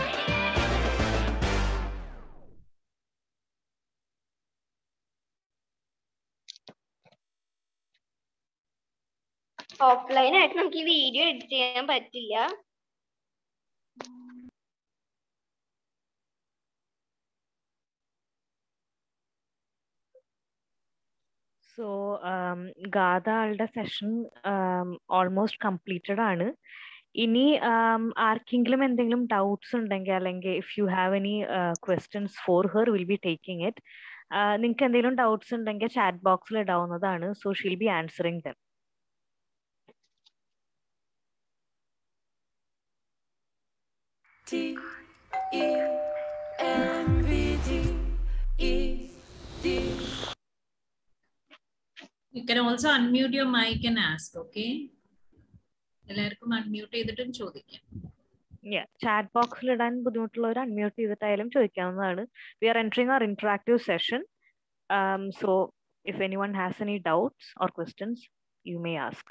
D: ഓഫ്ലൈൻ ആയിട്ട് നമുക്ക് ഈ വീഡിയോ എഡിറ്റ് ചെയ്യാൻ പറ്റില്ല
A: സോ ഗാഥ ആളുടെ സെഷൻ ഓൾമോസ്റ്റ് കംപ്ലീറ്റഡ് ആണ് ഇനി um, ആർക്കെങ്കിലും എന്തെങ്കിലും ഡൗട്ട്സ് ഉണ്ടെങ്കിൽ അല്ലെങ്കിൽ if you have any questions for her will be taking it നിങ്ങൾക്ക് എന്തെങ്കിലും ഡൗട്ട്സ് ഉണ്ടെങ്കിൽ ചാറ്റ് ബോക്സിൽ ഇടാവുന്നതാണ് so she'll be answering them
F: T E M V D E D.
B: You can also unmute your mic and ask, okay? എല്ലാവർക്കും unmute ചെയ്തിട്ടും ചോദിക്കാം
A: chat ബോക്സിൽ ഇടാൻ ബുദ്ധിമുട്ടുള്ളവർ അൺമ്യൂട്ട് ചെയ്തിട്ടായാലും ചോദിക്കാവുന്നതാണ് we are entering our interactive session so if anyone has any doubts or questions you may ask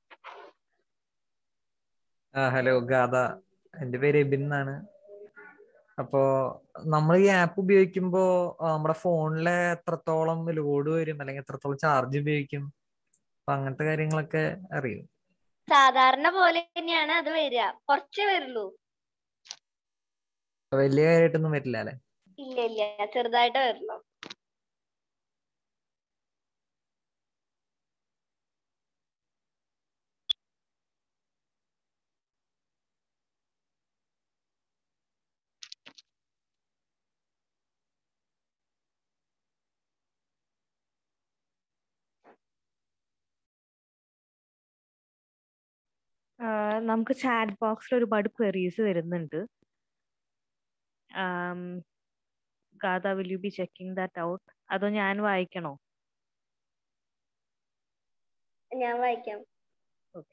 H: uh hello Gatha എൻ്റെ പേര് എബിൻ എന്നാണ് അപ്പോ നമ്മൾ ഈ ആപ്പ് ഉപയോഗിക്കുമ്പോ ആ, നമ്മുടെ ഫോണിലെ എത്രത്തോളം ലോഡ് വരും അല്ലെങ്കിൽ എത്രത്തോളം ചാർജ് ഉപയോഗിക്കും അപ്പൊ അങ്ങനത്തെ കാര്യങ്ങളൊക്കെ അറിയും
D: സാധാരണ പോലെ തന്നെയാണ് അത് വരിക കുറച്ചേ വരുള്ളൂ
H: വലിയ കാര്യമായിട്ടൊന്നും വരില്ല അല്ലെ
D: ഇല്ല ഇല്ല ചെറുതായിട്ട് വരുള്ളൂ
A: നമുക്ക് ചാറ്റ് ബോക്സിൽ ഒരുപാട് ക്വറീസ് വരുന്നുണ്ട് Gatha will you be checking that out അതോ ഞാൻ വായിക്കണോ
D: ഞാൻ വായിക്കാം
A: Okay.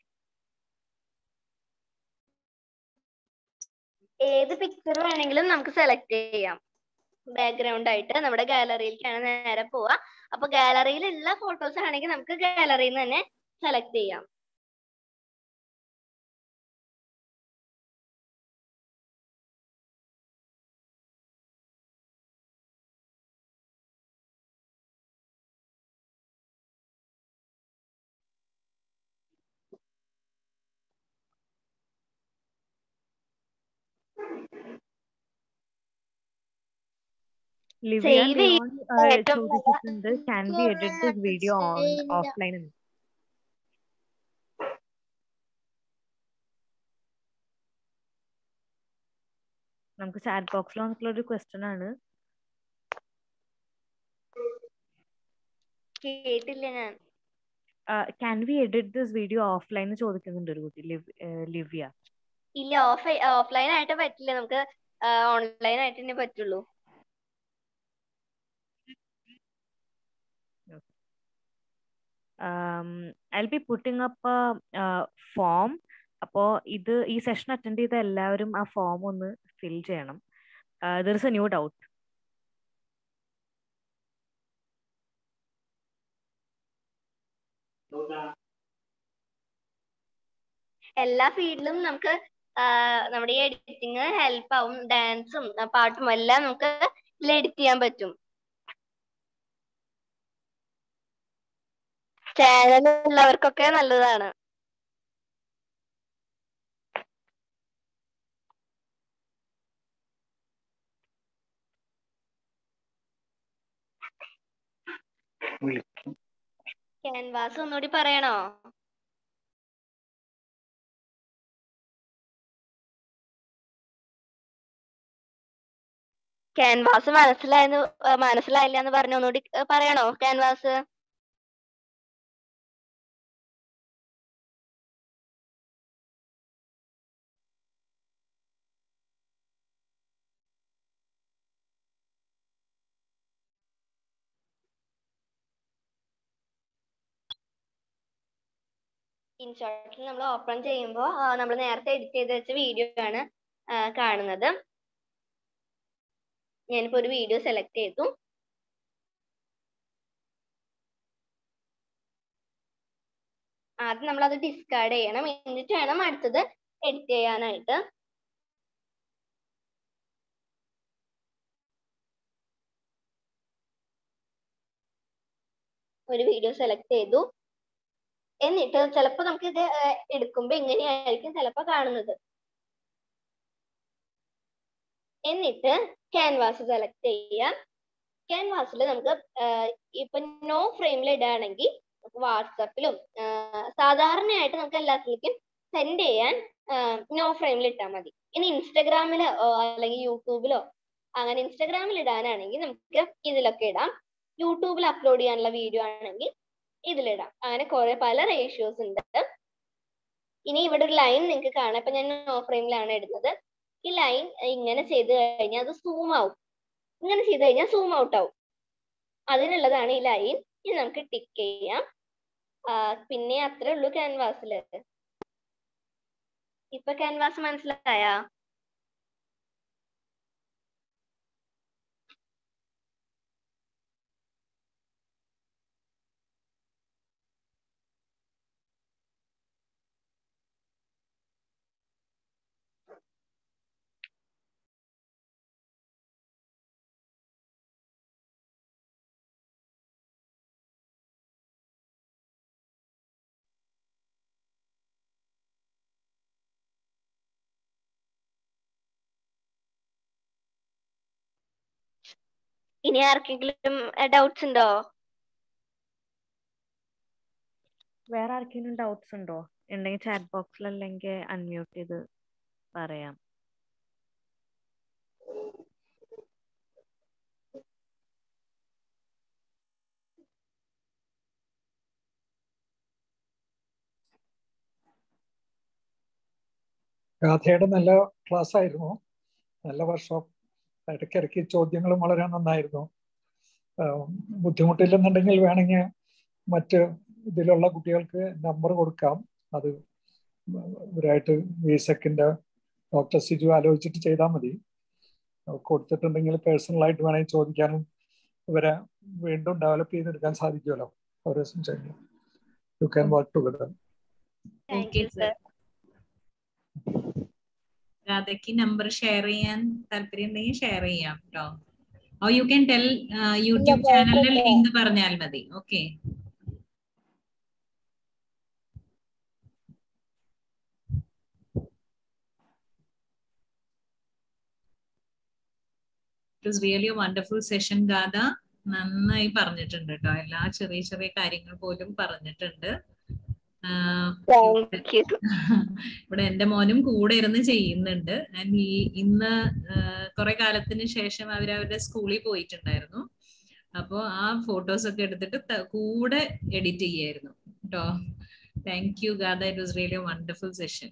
D: ഏത് പിക്ചർ വേണമെങ്കിലും നമുക്ക് സെലക്ട് ചെയ്യാം ബാക്ക്ഗ്രൗണ്ട് ആയിട്ട് നമ്മുടെ ഗാലറിയിലേക്കാണ് നേരെ പോവാ അപ്പൊ ഗാലറിയിലുള്ള ഫോട്ടോസ് ആണെങ്കിൽ നമുക്ക് ഗാലറിയിൽ നിന്ന് തന്നെ സെലക്ട് ചെയ്യാം
A: ലിവിയ
D: Save
A: ലിയോൺ
D: ഏറ്റവും നല്ല
A: ചോദിച്ചിട്ടുണ്ട് can be edit this video on offline നമുക്ക് ചാറ്റ് ബോക്സിൽ വന്നിട്ടുള്ള ഒരു ക്വസ്റ്റ്യൻ ആണ്
D: കേട്ടില്ല ഞാൻ
A: can we edit this video offline ചോദിക്കുന്നുണ്ട് ഒരു കുട്ടി ലിവ്- ഏഹ് ലിവിയ
D: ഇല്ല ഓഫ് ഓഫ്ലൈൻ ആയിട്ട് പറ്റില്ല നമുക്ക് ഓൺലൈൻ ആയിട്ട് തന്നെ പറ്റുള്ളൂ
A: I be putting up form അപ്പോൾ ഇത് ഈ സെഷൻ അറ്റൻഡ് ചെയ്ത എല്ലാവരും ആ ഫോം ഒന്ന് ഫിൽ ചെയ്യണം there is a new doubt
D: എല്ലാ ഫീൽഡിലും നമുക്ക് ആ, നമ്മുടെ ഈ എഡിറ്റിങ് ഹെൽപ്പ് ആവും ഡാൻസും പാട്ടും എല്ലാം നമുക്ക് ഇതിൽ എഡിറ്റ് ചെയ്യാൻ പറ്റും ചാനൽ ഉള്ളവർക്കൊക്കെ നല്ലതാണ് ക്യാൻവാസ് ഒന്നുകൂടി പറയണോ ക്യാൻവാസ് മനസ്സിലായെന്ന് ഏ, മനസ്സിലായില്ല എന്ന് പറഞ്ഞു ഒന്നുകൂടി ഏ, പറയണോ ക്യാൻവാസ് ഇൻഷോട്ടിൽ നമ്മൾ ഓപ്പൺ ചെയ്യുമ്പോൾ നമ്മൾ നേരത്തെ എഡിറ്റ് ചെയ്ത് വെച്ച വീഡിയോ ആണ് ആ, കാണുന്നത് ഞാനിപ്പോ ഒരു വീഡിയോ സെലക്ട് ചെയ്തു ആദ്യം നമ്മൾ അത് ഡിസ്കാർഡ് ചെയ്യണം എന്നിട്ട് വേണം അടുത്തത് എഡിറ്റ് ചെയ്യാനായിട്ട് ഒരു വീഡിയോ സെലക്ട് ചെയ്തു എന്നിട്ട് ചിലപ്പോ നമുക്ക് ഇത് എടുക്കുമ്പോ ഇങ്ങനെയായിരിക്കും ചിലപ്പോ കാണുന്നത് എന്നിട്ട് ക്യാൻവാസ് സെലക്ട് ചെയ്യുക ക്യാൻവാസിൽ നമുക്ക് ആഹ് ഇപ്പൊ നോ ഫ്രെയിമിൽ ഇടുകയാണെങ്കിൽ വാട്സപ്പിലും സാധാരണയായിട്ട് നമുക്ക് എല്ലാത്തിലേക്കും സെൻഡ് ചെയ്യാൻ നോ ഫ്രെയിമിൽ ഇട്ടാൽ മതി ഇനി ഇൻസ്റ്റഗ്രാമിലോ അല്ലെങ്കിൽ യൂട്യൂബിലോ അങ്ങനെ ഇൻസ്റ്റഗ്രാമിൽ ഇടാനാണെങ്കിൽ നമുക്ക് ഇതിലൊക്കെ ഇടാം യൂട്യൂബിൽ അപ്ലോഡ് ചെയ്യാനുള്ള വീഡിയോ ആണെങ്കിൽ ഇതിലിടാം അങ്ങനെ കുറെ പല റേഷ്യോസ് ഉണ്ട് ഇനി ഇവിടെ ഒരു ലൈൻ നിങ്ങൾക്ക് കാണാം ഇപ്പൊ ഞാൻ നോ ഫ്രെയിമിലാണ് ഇടുന്നത് ഈ ലൈൻ ഇങ്ങനെ ചെയ്ത് കഴിഞ്ഞാൽ അത് സൂം ആവും ഇങ്ങനെ ചെയ്ത് കഴിഞ്ഞാൽ സൂം ഔട്ട് ആവും അതിനുള്ളതാണ് ഈ ലൈൻ ഇനി നമുക്ക് ടിക്ക് ചെയ്യാം ആ, പിന്നെ അത്രേ ഉള്ളൂ ക്യാൻവാസില് ഇപ്പൊ ക്യാൻവാസ് മനസ്സിലായാ ഇനി ആർക്കെങ്കിലും ഡൗട്ട്സ് ഉണ്ടോ
A: വേറെ ആർക്കെങ്കിലും ഡൗട്ട്സ് ഉണ്ടോ ഉണ്ടെങ്കിൽ ചാറ്റ് ബോക്സിൽ അല്ലെങ്കിൽ അൺമ്യൂട്ട് ചെയ്ത് പറയാം
I: ഗാഥയുടെ നല്ല ക്ലാസ് ആയിരുന്നു നല്ല വർക്ക്ഷോപ്പ് ഇടയ്ക്കിടയ്ക്ക് ചോദ്യങ്ങളും വളരെ നന്നായിരുന്നു ആഹ് ബുദ്ധിമുട്ടില്ലെന്നുണ്ടെങ്കിൽ വേണമെങ്കിൽ മറ്റ് ഇതിലുള്ള കുട്ടികൾക്ക് നമ്പർ കൊടുക്കാം അത് ഇവരായിട്ട് വിസെക്കിന്റെ ഡോക്ടർ സിജു ആലോചിച്ചിട്ട് ചെയ്താൽ മതി അത് കൊടുത്തിട്ടുണ്ടെങ്കിൽ പേഴ്സണലായിട്ട് വേണമെങ്കിൽ ചോദിക്കാനും ഇവരെ വീണ്ടും ഡെവലപ്പ് ചെയ്തെടുക്കാൻ സാധിക്കുമല്ലോ ഓരോ സംശയം you can work together
D: thank
B: okay
D: you
B: sir
D: sir
B: രാധയ്ക്ക് നമ്പർ ഷെയർ ചെയ്യാൻ താല്പര്യം ഉണ്ടെങ്കിൽ ഷെയർ ചെയ്യാം കേട്ടോ oh you can tell YouTube ചാനലിലെ ലിങ്ക് പറഞ്ഞാൽ മതി okay it was really a wonderful session Gatha നന്നായി പറഞ്ഞിട്ടുണ്ട് കേട്ടോ എല്ലാ ചെറിയ ചെറിയ കാര്യങ്ങൾ പോലും പറഞ്ഞിട്ടുണ്ട് ആഹ്
D: താങ്ക് യു
B: ഇവിടെ എന്റെ മോനും കൂടെ ഇരുന്ന് ചെയ്യുന്നുണ്ട് ആൻഡ് ഈ ഇന്ന് കുറെ കാലത്തിന് ശേഷം അവർ അവരുടെ സ്കൂളിൽ പോയിട്ടുണ്ടായിരുന്നു അപ്പോൾ ആ ഫോട്ടോസ് ഒക്കെ എടുത്തിട്ട് ത- കൂടെ എഡിറ്റ് ചെയ്യായിരുന്നു കേട്ടോ thank you Gatha it was really wonderful session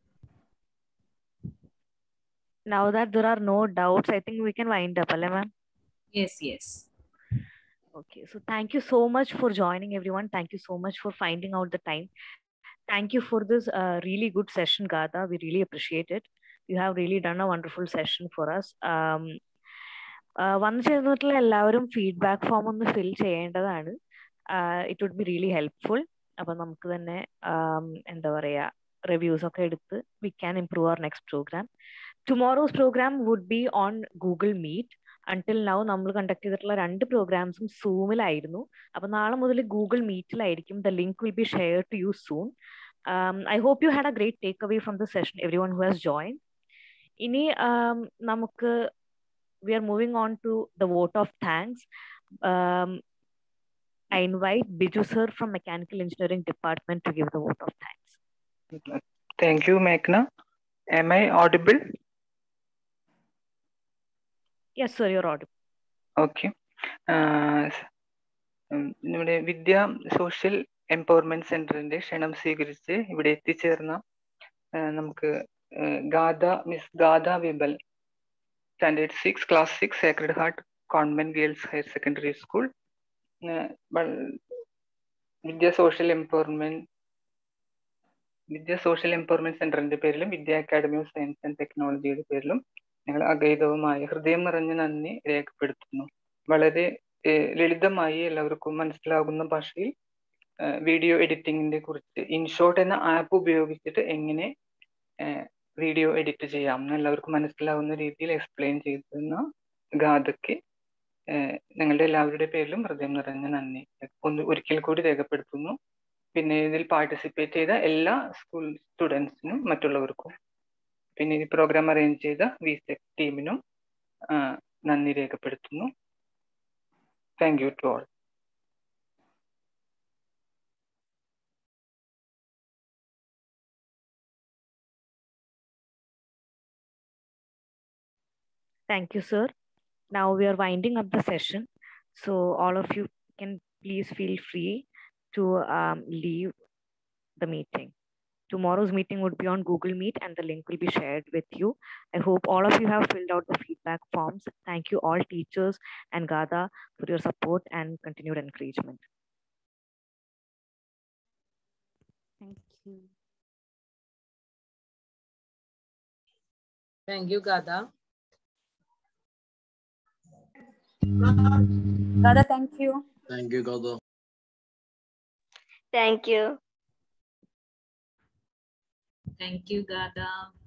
A: Now that there are no doubts, I think we can wind up, alle ma'am.
B: Yes yes
A: Okay, so thank you so much for joining, everyone. Thank you so much for finding out the time. Thank you for this uh, really good session, Gada. We really appreciate it. You have really done a wonderful session for us. Um, uh, വന്നു ചേർന്നിട്ടുള്ള എല്ലാവരും feedback form ഒന്ന് fill ചെയ്യേണ്ടതാണ് it would be really helpful അപ്പൊ നമുക്ക് തന്നെ um, എന്താ പറയാ റിവ്യൂസ് ഒക്കെ എടുത്ത് we can improve our next program tomorrow's program would be on Google Meet until now നമ്മൾ കണ്ടക്ട് ചെയ്തിട്ടുള്ള രണ്ട് പ്രോഗ്രാംസും സൂമിലായിരുന്നു അപ്പൊ നാളെ മുതൽ ഗൂഗിൾ മീറ്റിലായിരിക്കും the link will be share to you soon I hope you had a great takeaway from the session everyone who has join ഇനി um, നമുക്ക് we are moving on to the vote of thanks I invite Biju sir from Mechanical Engineering Department to give the vote of thanks.
J: Thank you, Meghna. Am I audible?
A: Yes, sir, you're audible.
J: Okay നമ്മുടെ Vidya Social Empowerment സെന്ററിന്റെ ക്ഷണം സ്വീകരിച്ച് ഇവിടെ എത്തിച്ചേർന്ന ആ, നമുക്ക് ആ, Gatha miss Gatha വിബൽ standard six class six Sacred Heart Convent Girls Higher Secondary School Vidya Social Empowerment Vidya Social Empowerment സെന്ററിന്റെ പേരിലും Vidya Academy of Science and ടെക്നോളജിയുടെ പേരിലും ഞങ്ങൾ അഗൈതവുമായ ഹൃദയം നിറഞ്ഞ നന്ദി രേഖപ്പെടുത്തുന്നു വളരെ ഏഹ്, ലളിതമായി എല്ലാവർക്കും മനസ്സിലാകുന്ന ഭാഷയിൽ വീഡിയോ എഡിറ്റിംഗിനെ കുറിച്ച് ഇൻഷോട്ട് എന്ന ആപ്പ് ഉപയോഗിച്ചിട്ട് എങ്ങനെ വീഡിയോ എഡിറ്റ് ചെയ്യാം എന്ന് എല്ലാവർക്കും മനസ്സിലാവുന്ന രീതിയിൽ എക്സ്പ്ലെയിൻ ചെയ്തിരുന്ന ഗാഥയ്ക്ക് ഏഹ്, ഞങ്ങളുടെ എല്ലാവരുടെ പേരിലും ഹൃദയം നിറഞ്ഞ നന്ദി ഒന്ന് ഒരിക്കൽ കൂടി രേഖപ്പെടുത്തുന്നു പിന്നെ ഇതിൽ പാർട്ടിസിപ്പേറ്റ് ചെയ്ത എല്ലാ സ്കൂൾ സ്റ്റുഡൻസിനും മറ്റുള്ളവർക്കും പിന്നെ ഈ പ്രോഗ്രാം അറേഞ്ച് ചെയ്ത വിസെക് ടീമിനും ആ, നന്ദി രേഖപ്പെടുത്തുന്നു Thank you to all.
A: Thank you, sir. Now we are winding up the session. So all of you can please feel free to um, leave the meeting. Tomorrow's meeting would be on Google Meet and the link will be shared with you. I hope all of you have filled out the feedback forms. Thank you all teachers and GADA for your support and continued encouragement.
C: Thank you.
K: Thank you, Gada.
C: Gada, thank you.
L: Thank you, Gada.
D: Thank you.
B: Thank you, Gada.